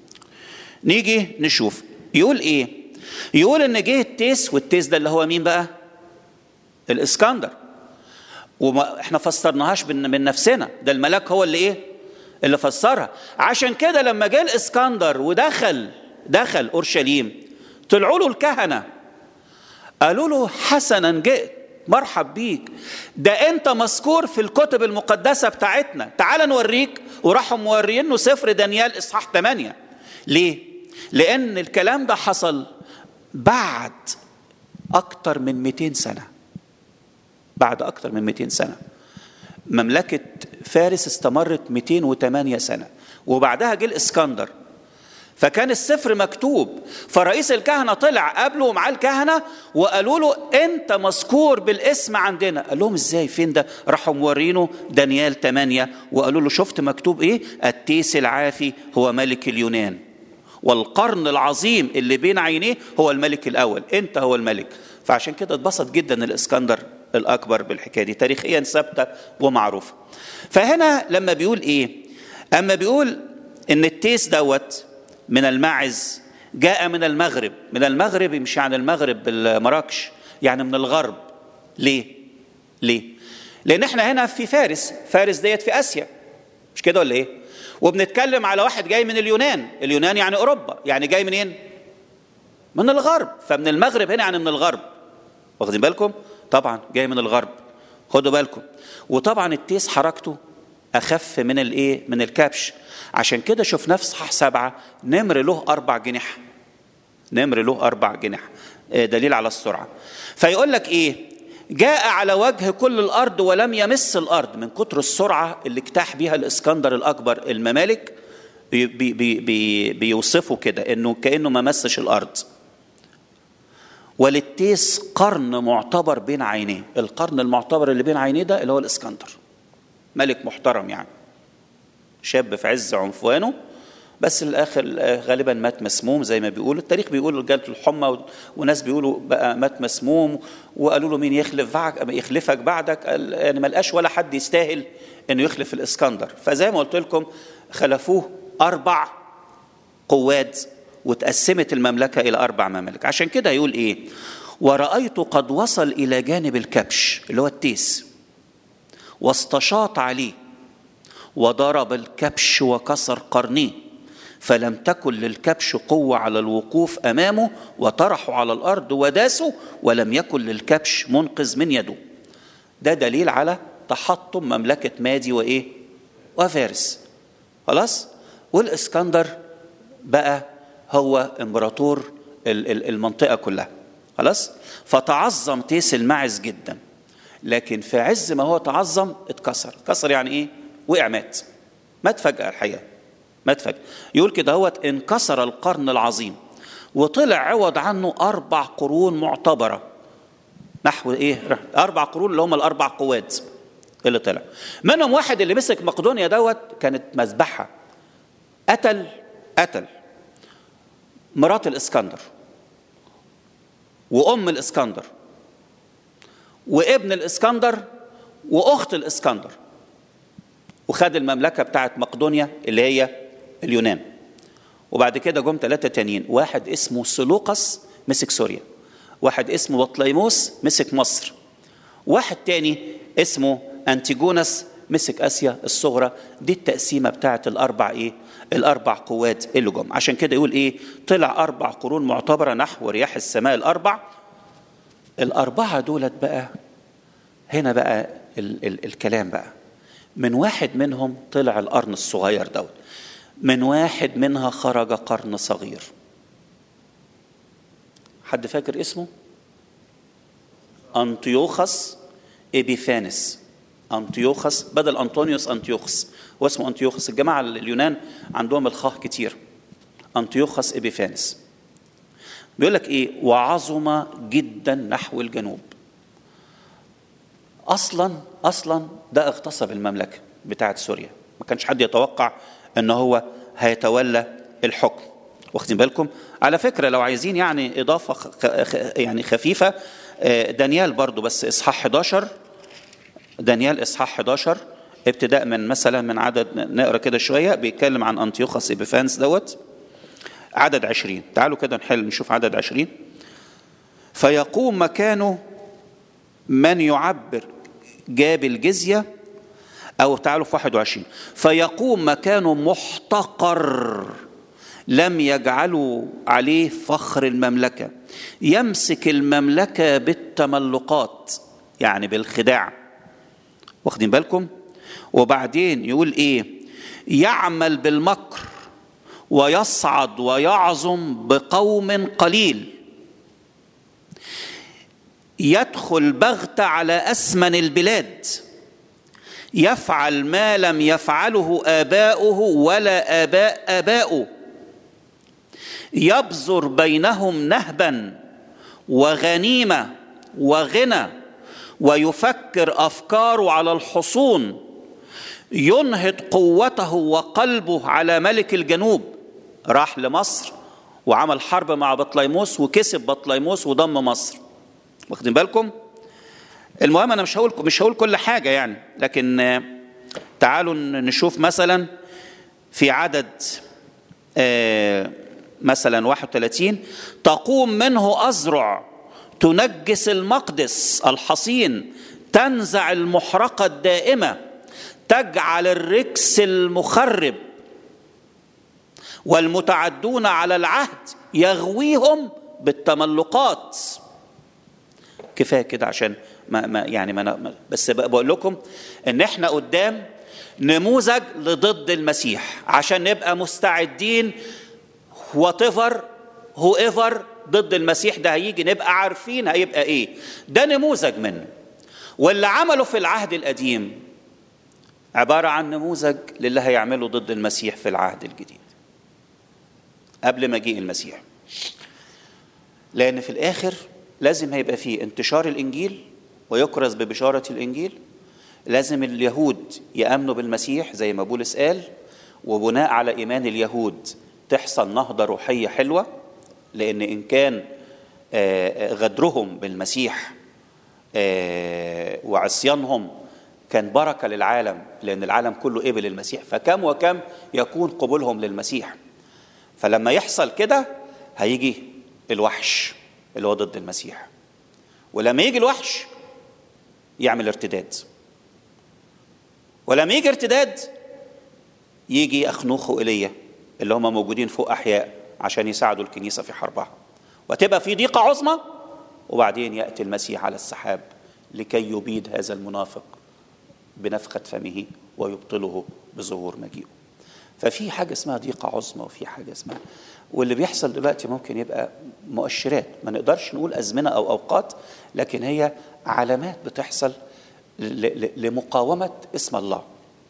S1: نيجي نشوف يقول ايه يقول ان جه التيس والتيس ده اللي هو مين بقى الاسكندر وما احنا فسرناهاش من نفسنا ده الملاك هو اللي ايه اللي فسرها عشان كده لما جه الاسكندر ودخل دخل اورشليم طلعوا له الكهنه قالوا له حسنا جئت مرحب بيك ده انت مذكور في الكتب المقدسة بتاعتنا تعال نوريك وراحوا مورينه سفر دانيال اصحاح 8 ليه لان الكلام ده حصل بعد اكتر من 200 سنة بعد اكتر من 200 سنة مملكة فارس استمرت 208 سنة وبعدها جه الاسكندر فكان السفر مكتوب فرئيس الكهنة طلع قبله ومعاه الكهنة وقالوا له أنت مذكور بالاسم عندنا قال لهم إزاي فين ده راحوا مورينه دانيال 8 وقالوا له شفت مكتوب إيه التيس العافي هو ملك اليونان والقرن العظيم اللي بين عينيه هو الملك الأول أنت هو الملك فعشان كده اتبسط جدا الإسكندر الأكبر بالحكاية دي تاريخيا ثابتة ومعروفة فهنا لما بيقول إيه أما بيقول إن التيس دوت من الماعز جاء من المغرب من المغرب مش يعني المغرب بالمراكش يعني من الغرب ليه ليه لان احنا هنا في فارس فارس ديت في اسيا مش كده ولا ايه وبنتكلم على واحد جاي من اليونان اليونان يعني اوروبا يعني جاي منين من الغرب فمن المغرب هنا يعني من الغرب واخدين بالكم طبعا جاي من الغرب خدوا بالكم وطبعا التيس حركته اخف من الايه من الكبش عشان كده شفناه في صحاح سبعة نمر له أربع جناح نمر له أربع جناح دليل على السرعة فيقول لك إيه جاء على وجه كل الارض ولم يمس الارض من كتر السرعه اللي اجتاح بها الاسكندر الاكبر الممالك بي بي بي بيوصفوا كده انه كانه ما مسش الارض وللتيس قرن معتبر بين عينيه القرن المعتبر اللي بين عينيه ده اللي هو الاسكندر ملك محترم يعني شاب في عز عنفوانه بس الاخر غالبا مات مسموم زي ما بيقولوا التاريخ بيقول جالت الحمى وناس بيقولوا بقى مات مسموم وقالوا له مين يخلف بعدك يخلفك بعدك يعني ما لقاش ولا حد يستاهل انه يخلف الاسكندر فزي ما قلت لكم خلفوه اربع قواد وتقسمت المملكه الى اربع ممالك عشان كده يقول ايه ورايت قد وصل الى جانب الكبش اللي هو التيس واستشاط عليه وضرب الكبش وكسر قرنيه فلم تكن للكبش قوة على الوقوف أمامه وطرحوا على الأرض وداسوا ولم يكن للكبش منقذ من يده ده دليل على تحطم مملكة مادي وإيه وفارس خلاص والإسكندر بقى هو إمبراطور المنطقة كلها خلاص فتعظم تيس الماعز جدا لكن في عز ما هو تعظم اتكسر اتكسر يعني ايه وقع مات مات فجأة الحقيقة مات فجأة يقول كده هوت انكسر القرن العظيم وطلع عوض عنه أربع قرون معتبرة نحو إيه أربع قرون اللي هم الأربع قوات اللي طلع منهم واحد اللي مسك مقدونيا دوت كانت مذبحة قتل قتل مرات الإسكندر وأم الإسكندر وابن الإسكندر وأخت الإسكندر وخد المملكة بتاعت مقدونيا اللي هي اليونان وبعد كده جم ثلاثة تانيين واحد اسمه سلوقس مسك سوريا واحد اسمه بطليموس مسك مصر واحد تاني اسمه أنتيجونس مسك آسيا الصغرى دي التقسيمة بتاعت الأربع إيه الأربع قوات اللي جم عشان كده يقول إيه طلع أربع قرون معتبرة نحو رياح السماء الأربع الأربعة دولت بقى هنا بقى ال ال الكلام بقى من واحد منهم طلع القرن الصغير دوت من واحد منها خرج قرن صغير حد فاكر اسمه أنطيوخس إبيفانس أنطيوخس بدل أنطونيوس أنطيوخس هو اسمه أنطيوخس الجماعة اليونان عندهم الخاء كتير أنطيوخس إبيفانس بيقول لك إيه وعظم جدا نحو الجنوب اصلا اصلا ده اغتصب المملكه بتاعه سوريا ما كانش حد يتوقع ان هو هيتولى الحكم واخدين بالكم على فكره لو عايزين يعني اضافه خ... يعني خفيفه دانيال برضو بس اصحاح 11 دانيال اصحاح 11 ابتداء من مثلا من عدد نقرا كده شويه بيتكلم عن انطيوخس ابيفانس دوت عدد 20 تعالوا كده نحل نشوف عدد 20 فيقوم مكانه من يعبر جاب الجزية أو تعالوا في 21 فيقوم مكانه محتقر لم يجعلوا عليه فخر المملكة يمسك المملكة بالتملقات يعني بالخداع واخدين بالكم وبعدين يقول ايه يعمل بالمكر ويصعد ويعظم بقوم قليل يدخل بغت على أسمن البلاد يفعل ما لم يفعله آباؤه ولا آباء آباؤه يبذر بينهم نهبا وغنيمة وغنى ويفكر أفكاره على الحصون ينهض قوته وقلبه على ملك الجنوب راح لمصر وعمل حرب مع بطليموس وكسب بطليموس وضم مصر واخدين بالكم المهم انا مش هقول مش هقول كل حاجه يعني لكن تعالوا نشوف مثلا في عدد مثلا 31 تقوم منه أزرع تنجس المقدس الحصين تنزع المحرقة الدائمة تجعل الركس المخرب والمتعدون على العهد يغويهم بالتملقات كفايه كده عشان ما, ما يعني ما بس بقول لكم ان احنا قدام نموذج لضد المسيح عشان نبقى مستعدين وات ايفر هو ايفر ضد المسيح ده هيجي نبقى عارفين هيبقى ايه ده نموذج منه واللي عمله في العهد القديم عبارة عن نموذج للي هيعمله ضد المسيح في العهد الجديد قبل مجيء المسيح لأن في الآخر لازم هيبقى فيه انتشار الإنجيل ويكرز ببشارة الإنجيل لازم اليهود يأمنوا بالمسيح زي ما بولس قال وبناء على إيمان اليهود تحصل نهضة روحية حلوة لأن إن كان غدرهم بالمسيح وعصيانهم كان بركة للعالم لأن العالم كله قبل المسيح فكم وكم يكون قبولهم للمسيح فلما يحصل كده هيجي الوحش اللي هو ضد المسيح ولما يجي الوحش يعمل ارتداد ولما يجي ارتداد يجي أخنوخ وإيليا اللي هم موجودين فوق أحياء عشان يساعدوا الكنيسة في حربها وتبقى في ضيقة عظمى وبعدين يأتي المسيح على السحاب لكي يبيد هذا المنافق بنفخة فمه ويبطله بظهور مجيئه ففي حاجة اسمها ضيقة عظمى وفي حاجة اسمها واللي بيحصل دلوقتي ممكن يبقى مؤشرات ما نقدرش نقول أزمنة أو أوقات لكن هي علامات بتحصل لمقاومة اسم الله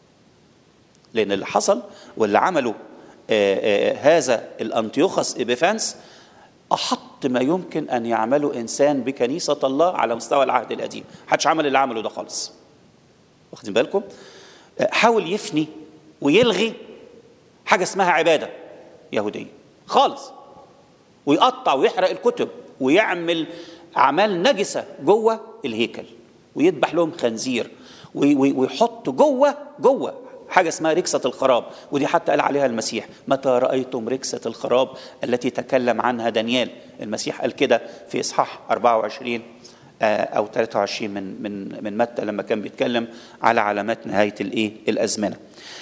S1: لأن اللي حصل واللي عمله آآ آآ هذا الأنتيوخس إبيفانس أحط ما يمكن أن يعمله إنسان بكنيسة الله على مستوى العهد القديم محدش عمل اللي عمله ده خالص واخدين بالكم حاول يفني ويلغي حاجة اسمها عبادة يهودية خالص ويقطع ويحرق الكتب ويعمل أعمال نجسة جوه الهيكل ويذبح لهم خنزير ويحط جوه جوه حاجة اسمها ركسة الخراب ودي حتى قال عليها المسيح متى رأيتم ركسة الخراب التي تكلم عنها دانيال المسيح قال كده في إصحاح 24 أو 23 من من من متى لما كان بيتكلم على علامات نهاية الإيه الأزمنة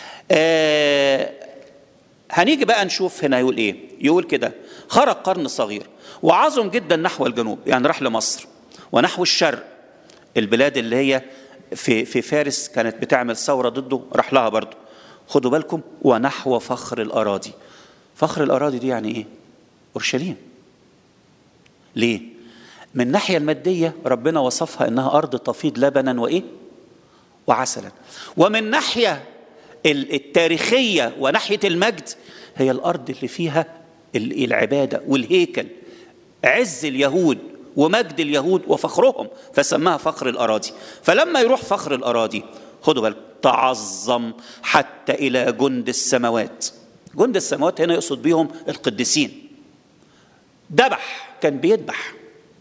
S1: آه هنيجي بقى نشوف هنا يقول إيه يقول كده خرج قرن صغير وعظم جدا نحو الجنوب يعني راح لمصر ونحو الشرق البلاد اللي هي في في فارس كانت بتعمل ثوره ضده راح لها برضه خدوا بالكم ونحو فخر الاراضي فخر الاراضي دي يعني ايه اورشليم ليه من الناحيه الماديه ربنا وصفها انها ارض تفيض لبنا وايه وعسلا ومن ناحيه التاريخيه وناحيه المجد هي الارض اللي فيها العباده والهيكل عز اليهود ومجد اليهود وفخرهم فسماها فخر الاراضي فلما يروح فخر الاراضي خدوا بالك تعظم حتى الى جند السماوات جند السماوات هنا يقصد بيهم القديسين ذبح كان بيذبح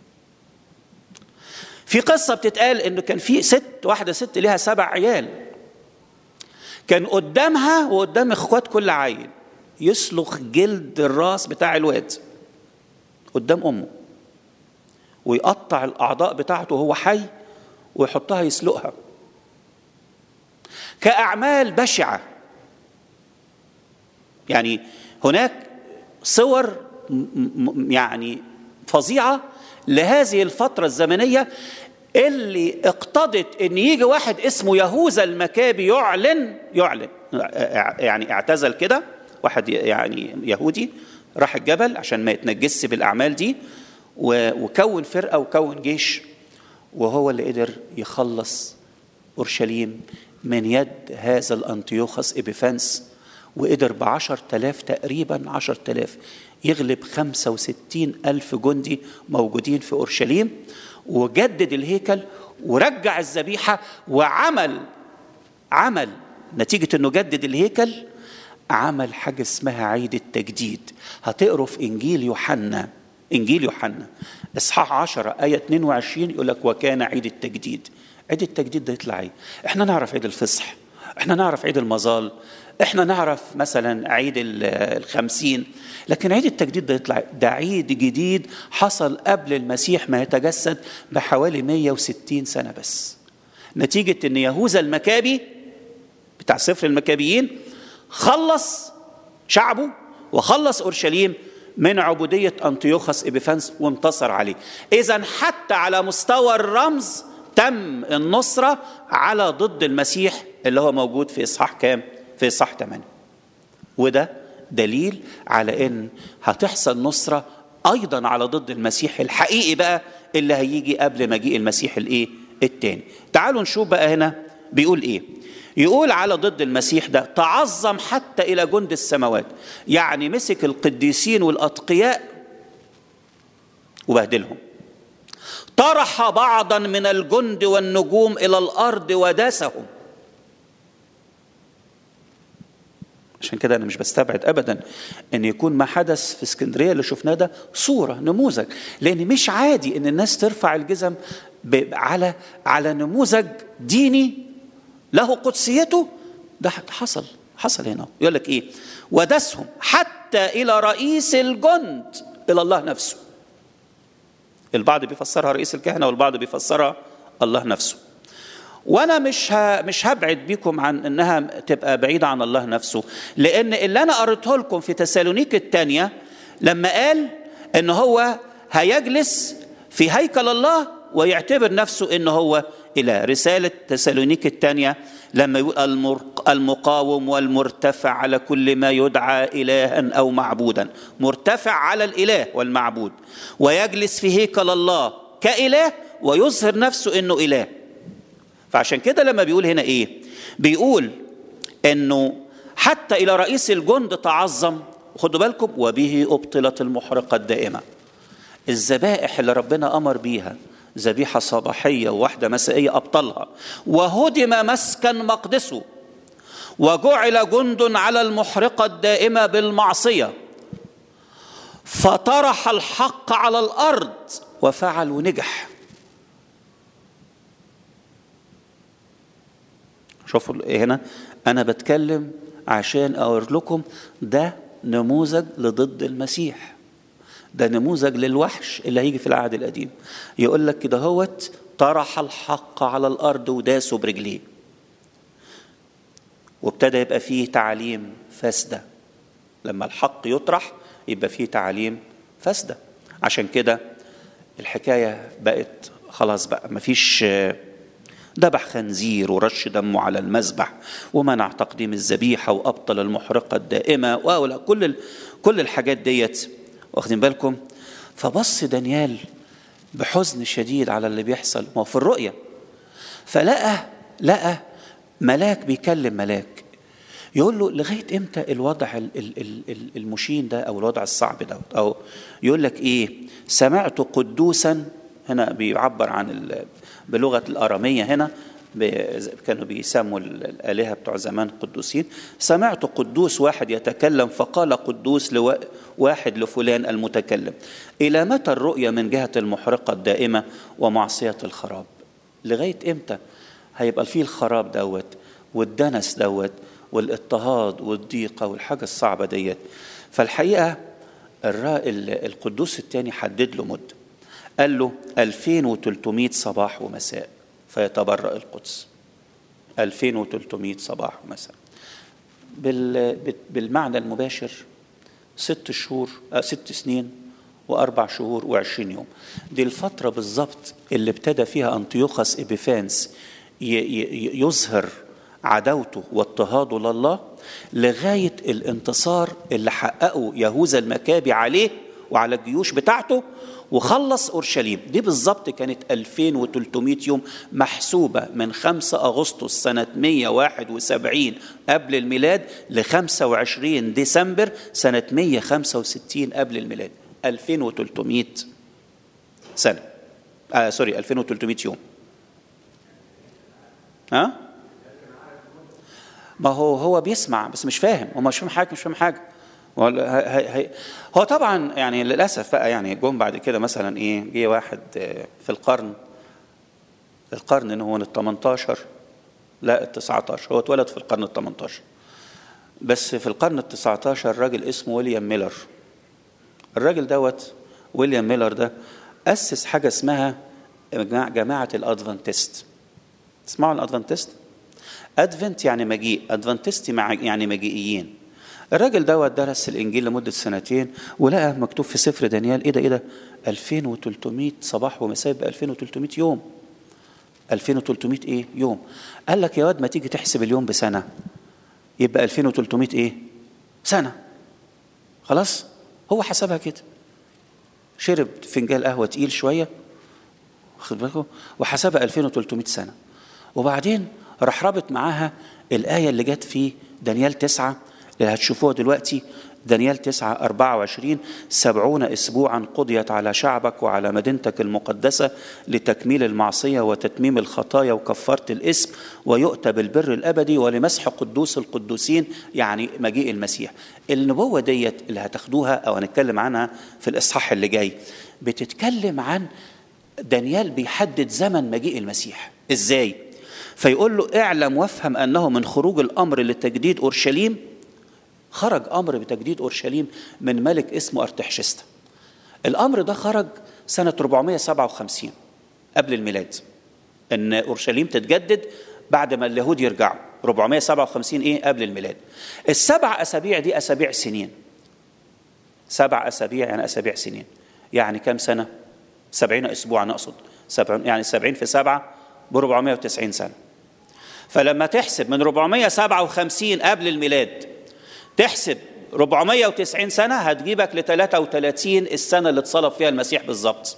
S1: في قصة بتتقال إنه كان في ست واحدة ست ليها سبع عيال كان قدامها وقدام إخوات كل عيل يسلخ جلد الراس بتاع الواد قدام أمه ويقطع الأعضاء بتاعته وهو حي ويحطها يسلقها كأعمال بشعة يعني هناك صور يعني فظيعة لهذه الفترة الزمنية اللي اقتضت ان يجي واحد اسمه يهوذا المكابي يعلن يعلن يعني اعتزل كده واحد يعني يهودي راح الجبل عشان ما يتنجسش بالاعمال دي وكون فرقه وكون جيش وهو اللي قدر يخلص اورشليم من يد هذا الانطيوخس ابيفانس وقدر بعشر تلاف تقريبا عشر تلاف يغلب خمسة وستين ألف جندي موجودين في أورشليم وجدد الهيكل ورجع الذبيحة وعمل عمل نتيجة أنه جدد الهيكل عمل حاجة اسمها عيد التجديد هتقروا في إنجيل يوحنا إنجيل يوحنا إصحاح 10 آية 22 يقول لك وكان عيد التجديد عيد التجديد ده يطلع إيه؟ إحنا نعرف عيد الفصح إحنا نعرف عيد المظال إحنا نعرف مثلا عيد الخمسين لكن عيد التجديد ده يطلع ده عيد جديد حصل قبل المسيح ما يتجسد بحوالي 160 سنة بس نتيجة أن يهوذا المكابي بتاع سفر المكابيين خلص شعبه وخلص أورشليم من عبودية أنطيوخس إبيفانس وانتصر عليه إذا حتى على مستوى الرمز تم النصرة على ضد المسيح اللي هو موجود في إصحاح كام؟ في إصحاح 8 وده دليل على ان هتحصل نصره ايضا على ضد المسيح الحقيقي بقى اللي هيجي قبل مجيء المسيح الايه التاني تعالوا نشوف بقى هنا بيقول ايه يقول على ضد المسيح ده تعظم حتى الى جند السماوات يعني مسك القديسين والاتقياء وبهدلهم طرح بعضا من الجند والنجوم الى الارض وداسهم عشان كده انا مش بستبعد ابدا ان يكون ما حدث في اسكندريه اللي شفناه ده صوره نموذج لان مش عادي ان الناس ترفع الجزم على على نموذج ديني له قدسيته ده حصل حصل هنا يقول لك ايه ودسهم حتى الى رئيس الجند الى الله نفسه البعض بيفسرها رئيس الكهنه والبعض بيفسرها الله نفسه وانا مش ه... مش هبعد بيكم عن انها تبقى بعيده عن الله نفسه لان اللي انا قريته لكم في تسالونيك الثانيه لما قال ان هو هيجلس في هيكل الله ويعتبر نفسه ان هو اله رساله تسالونيك الثانيه لما يقول المقاوم والمرتفع على كل ما يدعى الها او معبودا مرتفع على الاله والمعبود ويجلس في هيكل الله كاله ويظهر نفسه انه اله فعشان كده لما بيقول هنا ايه بيقول انه حتى الى رئيس الجند تعظم خدوا بالكم وبه ابطلت المحرقه الدائمه الذبائح اللي ربنا امر بيها ذبيحه صباحيه وواحده مسائيه ابطلها وهدم مسكن مقدسه وجعل جند على المحرقه الدائمه بالمعصيه فطرح الحق على الارض وفعل ونجح شوفوا هنا انا بتكلم عشان اوري لكم ده نموذج لضد المسيح ده نموذج للوحش اللي هيجي في العهد القديم يقول لك كده هوت طرح الحق على الارض وداسه برجليه وابتدى يبقى فيه تعاليم فاسده لما الحق يطرح يبقى فيه تعاليم فاسده عشان كده الحكايه بقت خلاص بقى مفيش ذبح خنزير ورش دمه على المذبح ومنع تقديم الذبيحه وابطل المحرقه الدائمه ولا كل ال... كل الحاجات ديت واخدين بالكم فبص دانيال بحزن شديد على اللي بيحصل ما في الرؤيه فلقى لقى ملاك بيكلم ملاك يقول له لغايه امتى الوضع المشين ده او الوضع الصعب ده او يقول لك ايه سمعت قدوسا هنا بيعبر عن بلغه الاراميه هنا كانوا بيسموا الالهه بتوع زمان قدوسين سمعت قدوس واحد يتكلم فقال قدوس لواحد لفلان المتكلم الى متى الرؤيه من جهه المحرقه الدائمه ومعصيه الخراب لغايه امتى هيبقى فيه الخراب دوت والدنس دوت والاضطهاد والضيقه والحاجه الصعبه ديت فالحقيقه القدوس الثاني حدد له مده قال له 2300 صباح ومساء فيتبرأ القدس 2300 صباح ومساء بالمعنى المباشر ست شهور ست سنين وأربع شهور وعشرين يوم دي الفترة بالظبط اللي ابتدى فيها أنطيوخس إبيفانس يظهر عداوته واضطهاده لله لغاية الانتصار اللي حققه يهوذا المكابي عليه وعلى الجيوش بتاعته وخلص اورشليم دي بالظبط كانت 2300 يوم محسوبه من 5 اغسطس سنه 171 قبل الميلاد ل 25 ديسمبر سنه 165 قبل الميلاد 2300 سنه آه سوري 2300 يوم ها ما هو هو بيسمع بس مش فاهم هو مش فاهم حاجه مش فاهم حاجه هو طبعا يعني للاسف بقى يعني جم بعد كده مثلا ايه جه واحد في القرن القرن ان هو ال 18 لا ال 19 هو اتولد في القرن ال 18 بس في القرن ال 19 راجل اسمه ويليام ميلر الراجل دوت ويليام ميلر ده اسس حاجه اسمها جماعه الادفنتست تسمعوا الادفنتست ادفنت يعني مجيء ادفنتست يعني مجيئيين الراجل دوت درس الانجيل لمده سنتين ولقى مكتوب في سفر دانيال ايه ده ايه ده 2300 صباح ومساء ب 2300 يوم 2300 ايه يوم قال لك يا واد ما تيجي تحسب اليوم بسنه يبقى 2300 ايه سنه خلاص هو حسبها كده شرب فنجان قهوه تقيل شويه واخد بالكم وحسبها 2300 سنه وبعدين راح رابط معاها الايه اللي جت في دانيال تسعة اللي هتشوفوها دلوقتي دانيال تسعة 24 سبعون أسبوعا قضيت على شعبك وعلى مدينتك المقدسة لتكميل المعصية وتتميم الخطايا وكفارة الإسم ويؤتى بالبر الأبدي ولمسح قدوس القدوسين يعني مجيء المسيح النبوة ديت اللي هتاخدوها أو هنتكلم عنها في الإصحاح اللي جاي بتتكلم عن دانيال بيحدد زمن مجيء المسيح إزاي فيقول له اعلم وافهم أنه من خروج الأمر لتجديد أورشليم خرج امر بتجديد اورشليم من ملك اسمه ارتحشستا الامر ده خرج سنه 457 قبل الميلاد ان اورشليم تتجدد بعد ما اليهود يرجعوا 457 ايه قبل الميلاد السبع اسابيع دي اسابيع سنين سبع اسابيع يعني اسابيع سنين يعني كم سنه 70 اسبوع نقصد 70 يعني 70 في 7 ب 490 سنه فلما تحسب من 457 قبل الميلاد تحسب 490 سنة هتجيبك ل 33 السنة اللي اتصلب فيها المسيح بالظبط.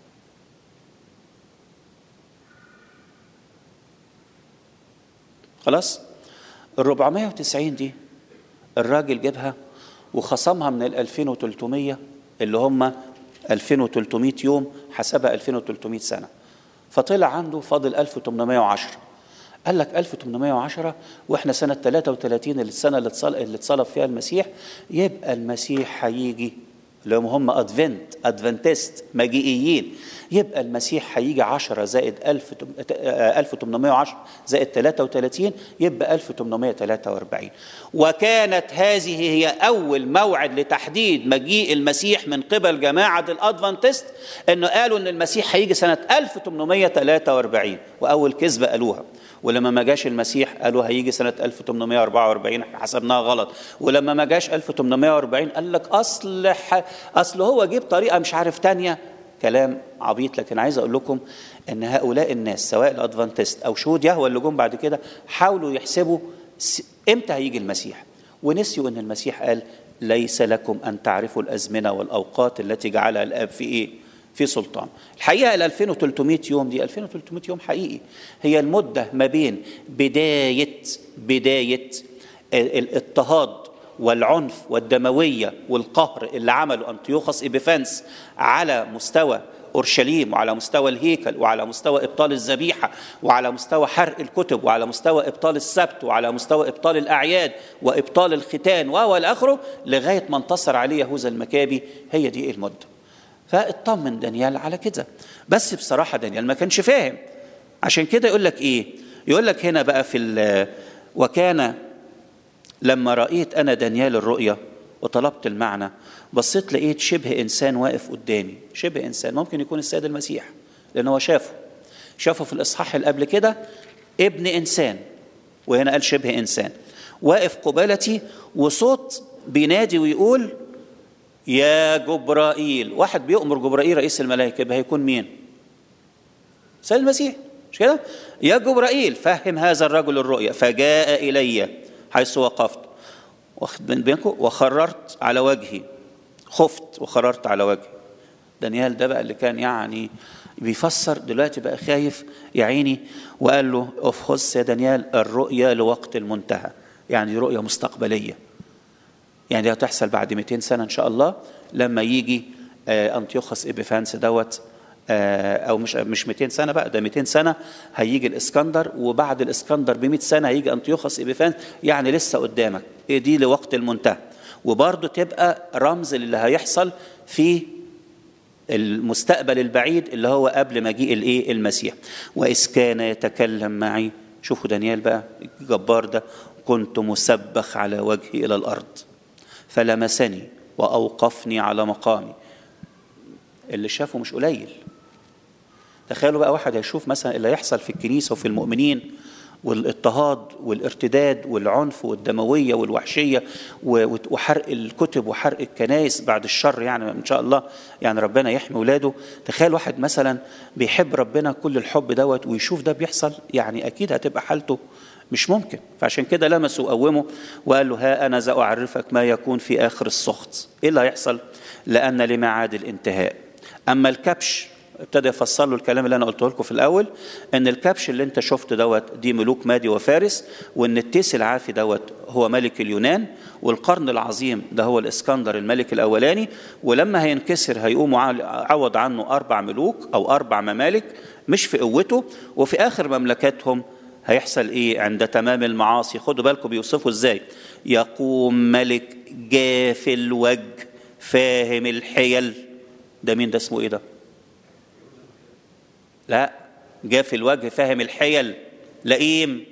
S1: خلاص؟ ال 490 دي الراجل جابها وخصمها من ال 2300 اللي هم 2300 يوم حسبها 2300 سنة. فطلع عنده فاضل 1810 قال لك 1810 واحنا سنه 33 السنه اللي اتصل اللي اتصلب فيها المسيح يبقى المسيح هيجي اللي هم ادفنت ادفنتست مجيئيين يبقى المسيح هيجي 10 زائد 1000 1810 زائد 33 يبقى 1843 وكانت هذه هي اول موعد لتحديد مجيء المسيح من قبل جماعه الادفنتست انه قالوا ان المسيح هيجي سنه 1843 واول كذبه قالوها ولما ما جاش المسيح قالوا هيجي سنة 1844 حسبناها غلط ولما ما جاش 1840 قال لك أصل ح... أصل هو جيب طريقة مش عارف تانية كلام عبيط لكن عايز أقول لكم أن هؤلاء الناس سواء الأدفانتست أو شهود يهوى اللي جم بعد كده حاولوا يحسبوا إمتى هيجي المسيح ونسيوا أن المسيح قال ليس لكم أن تعرفوا الأزمنة والأوقات التي جعلها الآب في إيه في سلطان الحقيقه ال 2300 يوم دي 2300 يوم حقيقي هي المده ما بين بدايه بدايه الاضطهاد والعنف والدمويه والقهر اللي عمله انطيوخوس ابيفانس على مستوى اورشليم وعلى مستوى الهيكل وعلى مستوى ابطال الذبيحه وعلى مستوى حرق الكتب وعلى مستوى ابطال السبت وعلى مستوى ابطال الاعياد وابطال الختان والى اخره لغايه ما انتصر عليه يهوذا المكابي هي دي المده فاطمن دانيال على كده بس بصراحه دانيال ما كانش فاهم عشان كده يقول لك ايه يقول لك هنا بقى في وكان لما رايت انا دانيال الرؤيا وطلبت المعنى بصيت لقيت شبه انسان واقف قدامي شبه انسان ممكن يكون السيد المسيح لان هو شافه شافه في الاصحاح اللي قبل كده ابن انسان وهنا قال شبه انسان واقف قبالتي وصوت بينادي ويقول يا جبرائيل واحد بيؤمر جبرائيل رئيس الملائكة يبقى هيكون مين سيد المسيح مش كده يا جبرائيل فهم هذا الرجل الرؤيا فجاء إلي حيث وقفت واخد من بينكم وخررت على وجهي خفت وخررت على وجهي دانيال ده بقى اللي كان يعني بيفسر دلوقتي بقى خايف يا عيني وقال له افخذ يا دانيال الرؤيا لوقت المنتهى يعني رؤيا مستقبليه يعني دي هتحصل بعد 200 سنه ان شاء الله لما يجي انطيوخوس ابيفانس دوت او مش مش 200 سنه بقى ده 200 سنه هيجي الاسكندر وبعد الاسكندر ب 100 سنه هيجي انطيوخوس ابيفانس يعني لسه قدامك دي لوقت المنتهى وبرضه تبقى رمز للي هيحصل في المستقبل البعيد اللي هو قبل مجيء الايه المسيح واذ كان يتكلم معي شوفوا دانيال بقى الجبار ده كنت مسبخ على وجهي الى الارض فلمسني واوقفني على مقامي اللي شافه مش قليل تخيلوا بقى واحد هيشوف مثلا اللي هيحصل في الكنيسه وفي المؤمنين والاضطهاد والارتداد والعنف والدمويه والوحشيه وحرق الكتب وحرق الكنائس بعد الشر يعني ان شاء الله يعني ربنا يحمي اولاده تخيل واحد مثلا بيحب ربنا كل الحب دوت ويشوف ده بيحصل يعني اكيد هتبقى حالته مش ممكن فعشان كده لمسه وقومه وقال له ها انا ذا اعرفك ما يكون في اخر السخط ايه اللي هيحصل لان لميعاد الانتهاء اما الكبش ابتدى يفسر له الكلام اللي انا قلته لكم في الاول ان الكبش اللي انت شفته دوت دي ملوك مادي وفارس وان التيس العافي دوت هو ملك اليونان والقرن العظيم ده هو الاسكندر الملك الاولاني ولما هينكسر هيقوم عوض عنه اربع ملوك او اربع ممالك مش في قوته وفي اخر مملكتهم هيحصل ايه عند تمام المعاصي خدوا بالكم بيوصفوا ازاي يقوم ملك جاف الوجه فاهم الحيل ده مين ده اسمه ايه ده لا جاف الوجه فاهم الحيل لئيم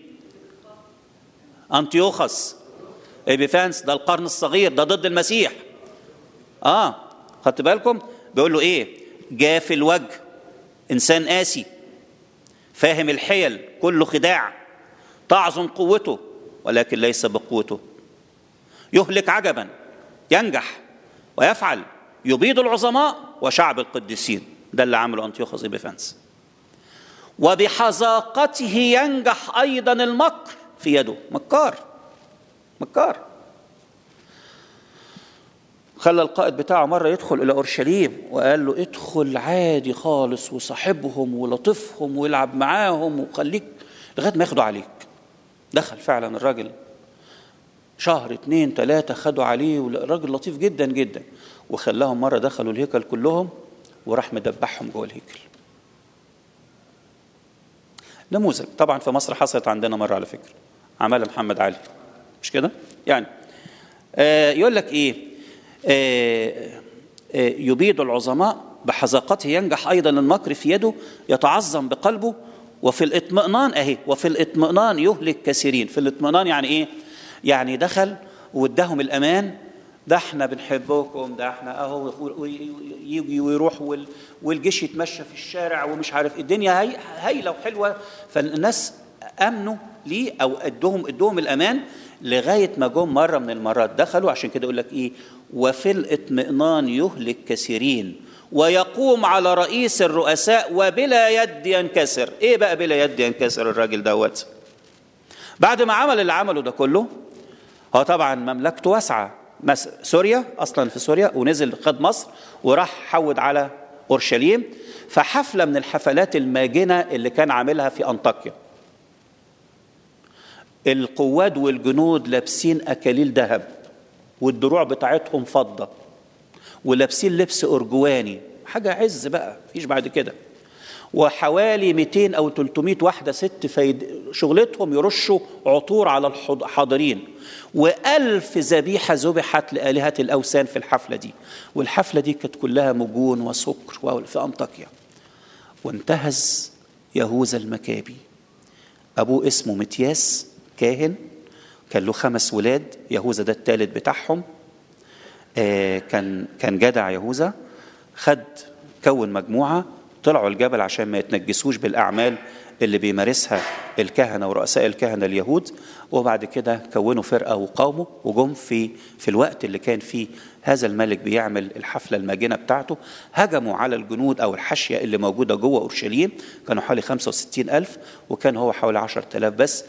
S1: انتيوخس ابيفانس ده القرن الصغير ده ضد المسيح اه خدت بالكم بيقول له ايه جاف الوجه انسان قاسي فاهم الحيل كله خداع تعظم قوته ولكن ليس بقوته يهلك عجبا ينجح ويفعل يبيد العظماء وشعب القديسين ده اللي عمله انتيوخوس ابيفانس وبحذاقته ينجح ايضا المكر في يده مكار مكار خلى القائد بتاعه مرة يدخل إلى أورشليم وقال له ادخل عادي خالص وصاحبهم ولطفهم والعب معاهم وخليك لغاية ما ياخدوا عليك دخل فعلا الراجل شهر اتنين تلاتة خدوا عليه والراجل لطيف جدا جدا وخلاهم مرة دخلوا الهيكل كلهم وراح مدبحهم جوه الهيكل نموذج طبعا في مصر حصلت عندنا مرة على فكرة عملها محمد علي مش كده يعني آه يقول لك ايه آه آه يبيد العظماء بحذاقته ينجح ايضا المكر في يده يتعظم بقلبه وفي الاطمئنان اهي وفي الاطمئنان يهلك كثيرين في الاطمئنان يعني ايه يعني دخل واداهم الامان ده احنا بنحبكم ده احنا اهو يجي ويروح والجيش يتمشى في الشارع ومش عارف الدنيا هي هايله وحلوه فالناس امنوا ليه او ادوهم ادوهم الامان لغايه ما جم مره من المرات دخلوا عشان كده يقول لك ايه وفي الاطمئنان يهلك كثيرين ويقوم على رئيس الرؤساء وبلا يد ينكسر ايه بقى بلا يد ينكسر الراجل دوت بعد ما عمل اللي عمله ده كله هو طبعا مملكته واسعه سوريا اصلا في سوريا ونزل خد مصر وراح حود على اورشليم فحفله من الحفلات الماجنه اللي كان عاملها في انطاكيا القواد والجنود لابسين اكاليل ذهب والدروع بتاعتهم فضه ولابسين لبس ارجواني حاجه عز بقى مفيش بعد كده وحوالي 200 او 300 واحده ست فيد شغلتهم يرشوا عطور على الحاضرين وألف ذبيحة ذبحت لآلهة الأوثان في الحفلة دي والحفلة دي كانت كلها مجون وسكر في أنطاكيا وانتهز يهوذا المكابي أبوه اسمه متياس كاهن كان له خمس ولاد يهوذا ده الثالث بتاعهم آه كان كان جدع يهوذا خد كون مجموعة طلعوا الجبل عشان ما يتنجسوش بالأعمال اللي بيمارسها الكهنة ورؤساء الكهنة اليهود وبعد كده كونوا فرقة وقاموا وجم في في الوقت اللي كان فيه هذا الملك بيعمل الحفلة الماجنة بتاعته هجموا على الجنود أو الحاشية اللي موجودة جوه أورشليم كانوا حوالي 65 ألف وكان هو حوالي 10 آلاف بس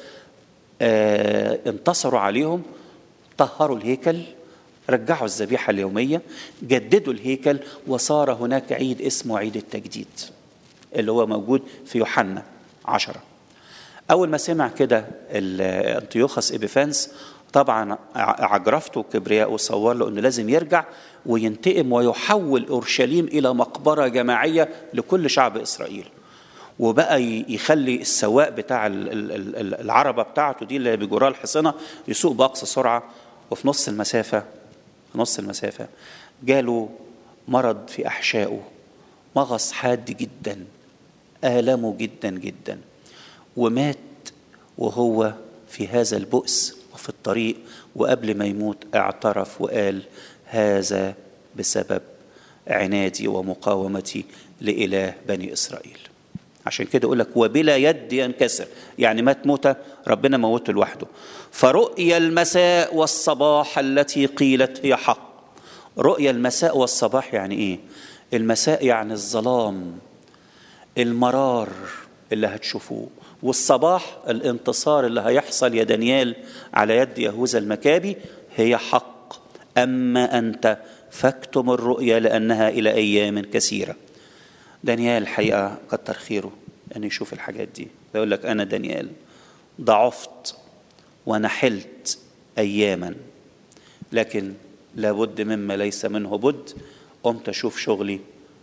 S1: آه انتصروا عليهم طهروا الهيكل رجعوا الذبيحة اليومية جددوا الهيكل وصار هناك عيد اسمه عيد التجديد اللي هو موجود في يوحنا عشرة أول ما سمع كده أنتيوخس إبيفانس طبعا عجرفته وكبرياءه وصور له انه لازم يرجع وينتقم ويحول اورشليم الى مقبره جماعيه لكل شعب اسرائيل وبقى يخلي السواق بتاع العربه بتاعته دي اللي بيجرها الحصنه يسوق باقصى سرعه وفي نص المسافه في نص المسافه جاله مرض في احشائه مغص حاد جدا آلمه جدا جدا ومات وهو في هذا البؤس وفي الطريق وقبل ما يموت اعترف وقال هذا بسبب عنادي ومقاومتي لإله بني إسرائيل عشان كده يقول لك وبلا يد ينكسر يعني مات موتة ربنا موته لوحده فرؤيا المساء والصباح التي قيلت هي حق رؤيا المساء والصباح يعني ايه المساء يعني الظلام المرار اللي هتشوفوه والصباح الانتصار اللي هيحصل يا دانيال على يد يهوذا المكابي هي حق اما انت فاكتم الرؤيا لانها الى ايام كثيره دانيال الحقيقة كتر خيره أن يشوف الحاجات دي يقول لك أنا دانيال ضعفت ونحلت أياما لكن لابد مما ليس منه بد قمت أشوف شغلي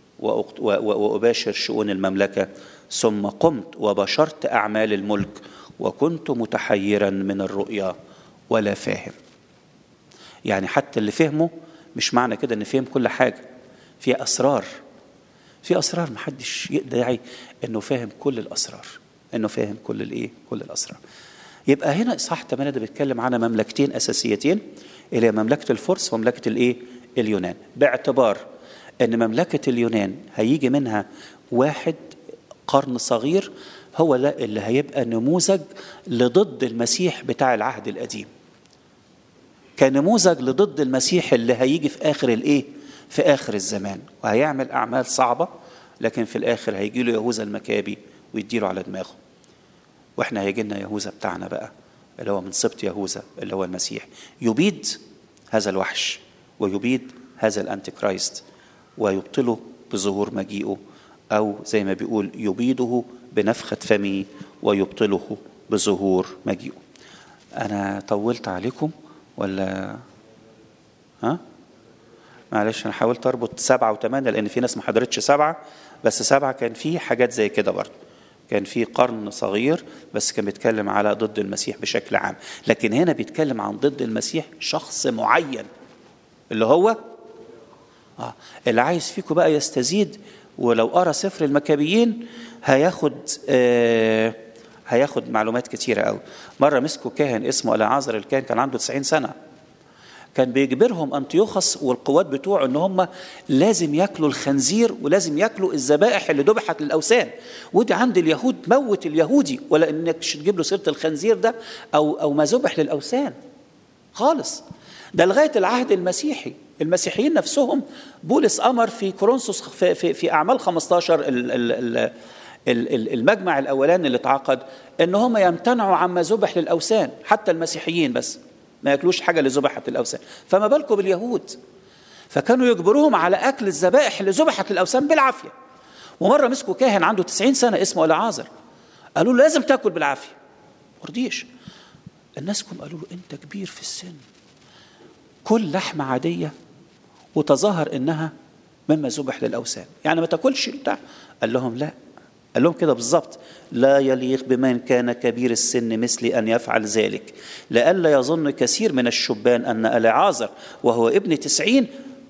S1: وأباشر شؤون المملكة ثم قمت وبشرت أعمال الملك وكنت متحيرا من الرؤيا ولا فاهم يعني حتى اللي فهمه مش معنى كده ان فهم كل حاجه في اسرار في اسرار محدش يدعي انه فاهم كل الاسرار انه فاهم كل الايه كل الاسرار يبقى هنا اصحاح 8 ده بيتكلم عن مملكتين اساسيتين اللي هي مملكه الفرس ومملكه الايه اليونان باعتبار ان مملكه اليونان هيجي منها واحد قرن صغير هو ده اللي هيبقى نموذج لضد المسيح بتاع العهد القديم كنموذج لضد المسيح اللي هيجي في اخر الايه في اخر الزمان وهيعمل اعمال صعبه لكن في الاخر هيجي له يهوذا المكابي ويديله على دماغه واحنا هيجي لنا يهوذا بتاعنا بقى اللي هو من سبط يهوذا اللي هو المسيح يبيد هذا الوحش ويبيد هذا الانتي كرايست ويبطله بظهور مجيئه او زي ما بيقول يبيده بنفخه فمه ويبطله بظهور مجيئه انا طولت عليكم ولا ها معلش انا حاولت اربط سبعة وثمانية لان في ناس ما حضرتش سبعة بس سبعة كان في حاجات زي كده برضه كان في قرن صغير بس كان بيتكلم على ضد المسيح بشكل عام لكن هنا بيتكلم عن ضد المسيح شخص معين اللي هو آه. اللي عايز فيكم بقى يستزيد ولو قرا سفر المكابيين هياخد آه هياخد معلومات كتيرة قوي مرة مسكوا كاهن اسمه العازر الكاهن كان عنده 90 سنة كان بيجبرهم أنطيوخس والقوات بتوعه ان هم لازم ياكلوا الخنزير ولازم ياكلوا الذبائح اللي ذبحت للاوثان ودي عند اليهود موت اليهودي ولا انك تجيب له سيره الخنزير ده او او ما ذبح للاوثان خالص ده لغايه العهد المسيحي المسيحيين نفسهم بولس امر في كورنثوس في, في, في اعمال 15 ال ال ال المجمع الاولاني اللي اتعقد ان هم يمتنعوا عما ذبح للاوثان حتى المسيحيين بس ما ياكلوش حاجه اللي ذبحت للاوثان فما بالكم باليهود فكانوا يجبروهم على اكل الذبائح اللي ذبحت للاوثان بالعافيه ومره مسكوا كاهن عنده 90 سنه اسمه العازر قالوا له لازم تاكل بالعافيه ما رضيش الناس كم قالوا له انت كبير في السن كل لحمه عاديه وتظاهر انها مما ذبح للاوثان يعني ما تاكلش بتاع قال لهم لا قال لهم كده بالظبط لا يليق بمن كان كبير السن مثلي أن يفعل ذلك لئلا يظن كثير من الشبان أن العازر وهو ابن تسعين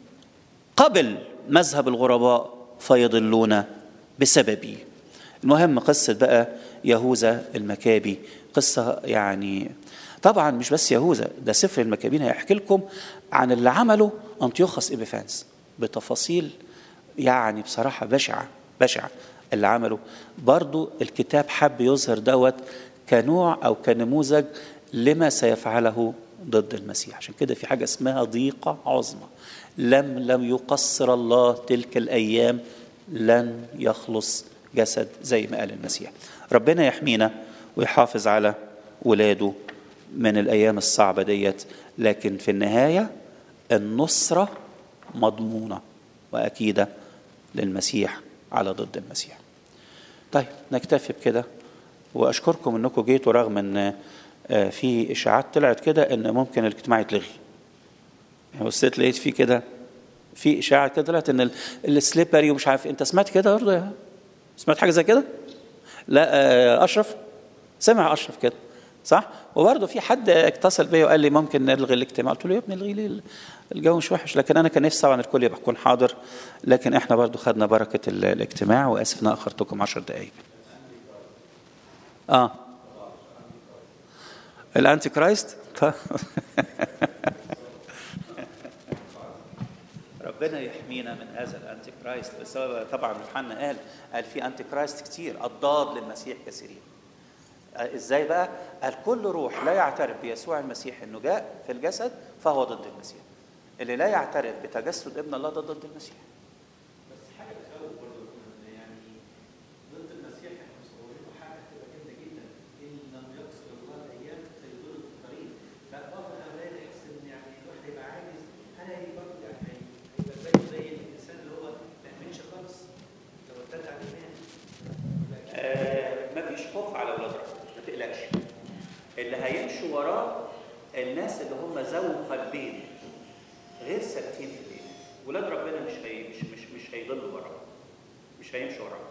S1: قبل مذهب الغرباء فيضلون بسببي المهم قصة بقى يهوذا المكابي قصة يعني طبعا مش بس يهوذا ده سفر المكابين هيحكي لكم عن اللي عمله أنطيوخس إبيفانس بتفاصيل يعني بصراحة بشعة بشعة اللي عمله برضو الكتاب حب يظهر دوت كنوع أو كنموذج لما سيفعله ضد المسيح عشان كده في حاجة اسمها ضيقة عظمى لم لم يقصر الله تلك الأيام لن يخلص جسد زي ما قال المسيح ربنا يحمينا ويحافظ على ولاده من الأيام الصعبة ديت لكن في النهاية النصرة مضمونة وأكيدة للمسيح على ضد المسيح طيب نكتفي بكده واشكركم انكم جيتوا رغم ان في اشاعات طلعت كده ان ممكن الاجتماع يتلغي يعني بصيت لقيت في كده في اشاعه كده طلعت ان السليبري ومش عارف انت سمعت كده برضه سمعت حاجه زي كده لا اشرف سمع اشرف كده صح وبرضه في حد اتصل بيا وقال لي ممكن نلغي الاجتماع قلت له يا ابني الغي ليه الجو مش وحش لكن انا كان نفسي طبعا الكل يبقى يكون حاضر لكن احنا برضه خدنا بركه الاجتماع واسف ان اخرتكم 10 دقائق اه الانتي كرايست ربنا يحمينا من هذا الانتي كرايست بس طبعا يوحنا قال قال في انتي كرايست كتير اضداد للمسيح كثيرين ازاي بقى؟ قال كل روح لا يعترف بيسوع المسيح انه جاء في الجسد فهو ضد المسيح. اللي لا يعترف بتجسد ابن الله ده ضد المسيح.
S2: بس حاجه تخوف برضه يعني ضد المسيح احنا مصورينه حاجه هتبقى جامده جدا ان لم يقصر الله الايام سيضل الطريق فبعض الاولاد يحس ان يعني الواحد هيبقى عاجز انا برضه يعني هيبقى زيه زي الانسان اللي هو ما يعملش خالص لو ابتدى
S1: خوف على ولاد ربنا ما تقلقش اللي هيمشوا وراه الناس اللي هم ذوي قلبين غير ثابتين في الدين ولاد ربنا مش هي مش مش مش هيضلوا وراه مش هيمشوا وراه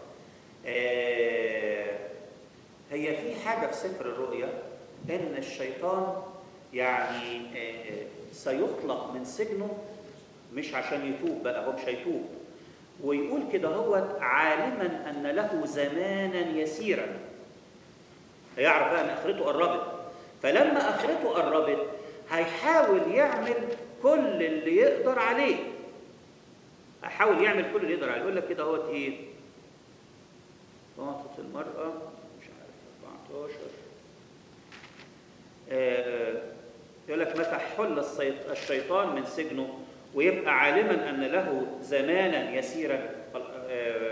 S1: آه هي في حاجه في سفر الرؤيا ان الشيطان يعني آه سيطلق من سجنه مش عشان يتوب بقى هو مش هيتوب ويقول كده هو عالما ان له زمانا يسيرا هيعرف بقى ان اخرته قربت فلما اخرته قربت هيحاول يعمل كل اللي يقدر عليه هيحاول يعمل كل اللي يقدر عليه يقول لك كده هو ايه نقطة المرأة مش عارف 14 آه يقول لك متى حل الشيطان من سجنه ويبقى عالما ان له زمانا يسيرا آه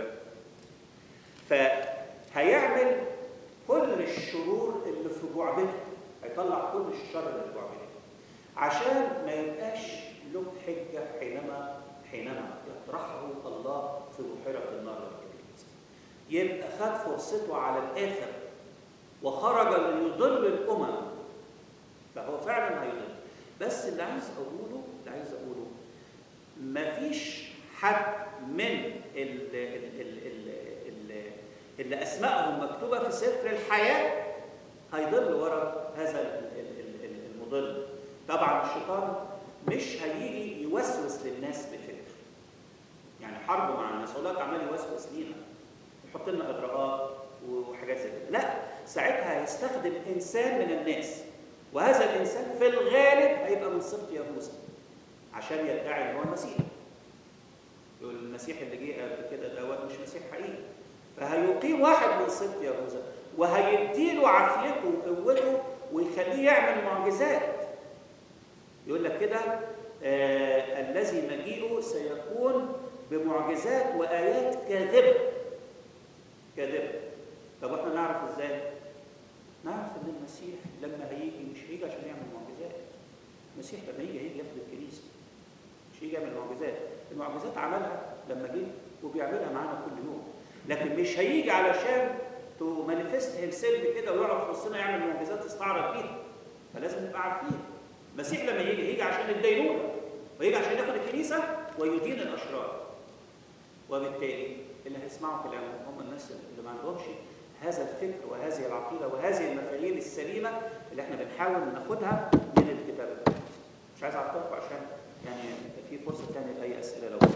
S1: فهيعمل كل الشرور اللي في جعبته هيطلع كل الشر اللي في جعبته عشان ما يبقاش له حجه حينما حينما يطرحه الله في بحيره النار يبقى خد فرصته على الاخر وخرج ليضل الامم فهو فعلا هيضل بس اللي عايز اقوله اللي عايز اقوله مفيش حد من ال ال ال ال ال اللي اسمائهم مكتوبه في سفر الحياه هيضل ورا هذا المضل طبعا الشيطان مش هيجي يوسوس للناس بفكر يعني حرب مع الناس والله عمال يوسوس لينا يحط لنا اجراءات وحاجات زي كده لا ساعتها هيستخدم انسان من الناس وهذا الانسان في الغالب هيبقى من سبط يهوذا عشان يدعي ان هو المسيح يقول المسيح اللي جه قبل كده دوت مش مسيح حقيقي فهيقيم واحد من سبط يهوذا وهيديله عافيته وقوته ويخليه يعمل معجزات يقول لك كده آه الذي مجيئه سيكون بمعجزات وايات كاذبه كاذبه طب احنا نعرف ازاي نعرف ان المسيح لما هيجي مش هيجي عشان يعمل معجزات المسيح لما يجي هيجي ياخد الكنيسه مش هيجي يعمل معجزات المعجزات عملها لما جه وبيعملها معانا كل يوم لكن مش هيجي علشان تو مانيفست هيم سيلف كده ويقعد في وسطنا يعمل معجزات يستعرض بيها فلازم نبقى عارفين المسيح لما يجي هيجي عشان الدينونه ويجي عشان ياخد الكنيسه ويدين الاشرار وبالتالي اللي هيسمعوا كلامه هم الناس اللي ما عندهمش هذا الفكر وهذه العقيده وهذه المفاهيم السليمه اللي احنا بنحاول ناخدها من الكتاب المقدس مش عايز اعطلكم عشان يعني في فرصه ثانيه لاي اسئله لو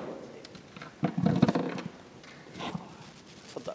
S1: اتفضل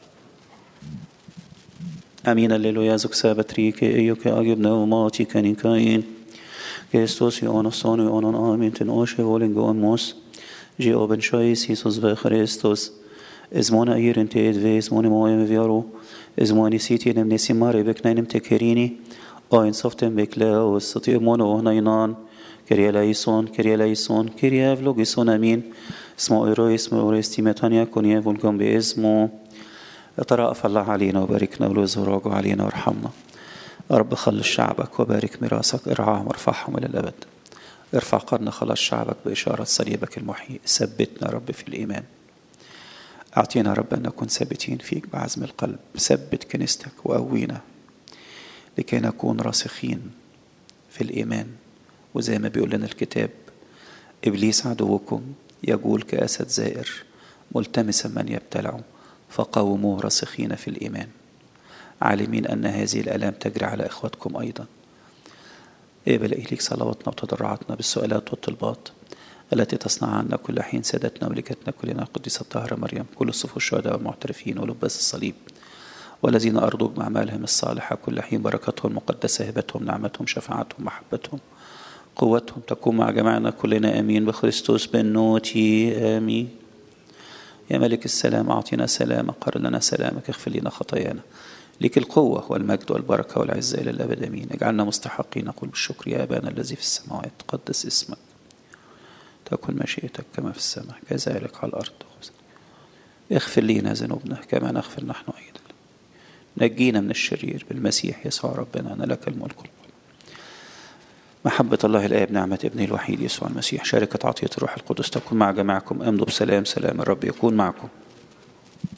S1: Amin alleluja zuksabat rike ejuke agibne umati kanikain. Kristus i ono sonu i onon amin ten oshe volen gå mos. Ge oben shais Jesus ve Kristus. Ezmona irin te edve ezmoni moje vjaru. Ezmoni siti nem nesimare beknajnem te kerini. Ain softem bekle o sati mono ohnainan. Kyrie eleison, Kyrie eleison, Kyrie evlogison amin. اسمه إيرو اسمه إيرو استيمتانيا كونيا فولكم باسمه ترأف الله علينا وباركنا ولوزه علينا وارحمنا رب خلص شعبك وبارك ميراثك ارعاهم وارفعهم إلى الأبد ارفع قرن خلاص شعبك بإشارة صليبك المحيي ثبتنا رب في الإيمان أعطينا رب أن نكون ثابتين فيك بعزم القلب ثبت كنيستك وقوينا لكي نكون راسخين في الإيمان وزي ما بيقول لنا الكتاب إبليس عدوكم يقول كأسد زائر ملتمسا من يبتلعه فقاوموه راسخين في الإيمان عالمين أن هذه الآلام تجري على إخوتكم أيضا اقبل إليك صلواتنا وتضرعاتنا بالسؤالات والطلبات التي تصنع عنا كل حين سادتنا وملكتنا كلنا قديسة الطاهرة مريم كل الصفوف الشهداء والمعترفين ولباس الصليب والذين أرضوك بأعمالهم الصالحة كل حين بركتهم المقدسة هبتهم نعمتهم شفاعتهم محبتهم قوتهم تكون مع جميعنا كلنا امين بخريستوس بنوتي امين يا ملك السلام اعطنا سلامك قر لنا سلامك اغفر لنا خطايانا لك القوة والمجد والبركة والعزة إلى الأبد أمين اجعلنا مستحقين نقول بالشكر يا أبانا الذي في السماوات قدس اسمك تكن مشيئتك كما في السماء كذلك على الأرض اغفر لنا ذنوبنا كما نغفر نحن أيضا نجينا من الشرير بالمسيح يسوع ربنا أنا لك الملك محبة الله الآب نعمة ابنه الوحيد يسوع المسيح شركة عطية الروح القدس تكون مع جماعكم امضوا بسلام سلام الرب يكون معكم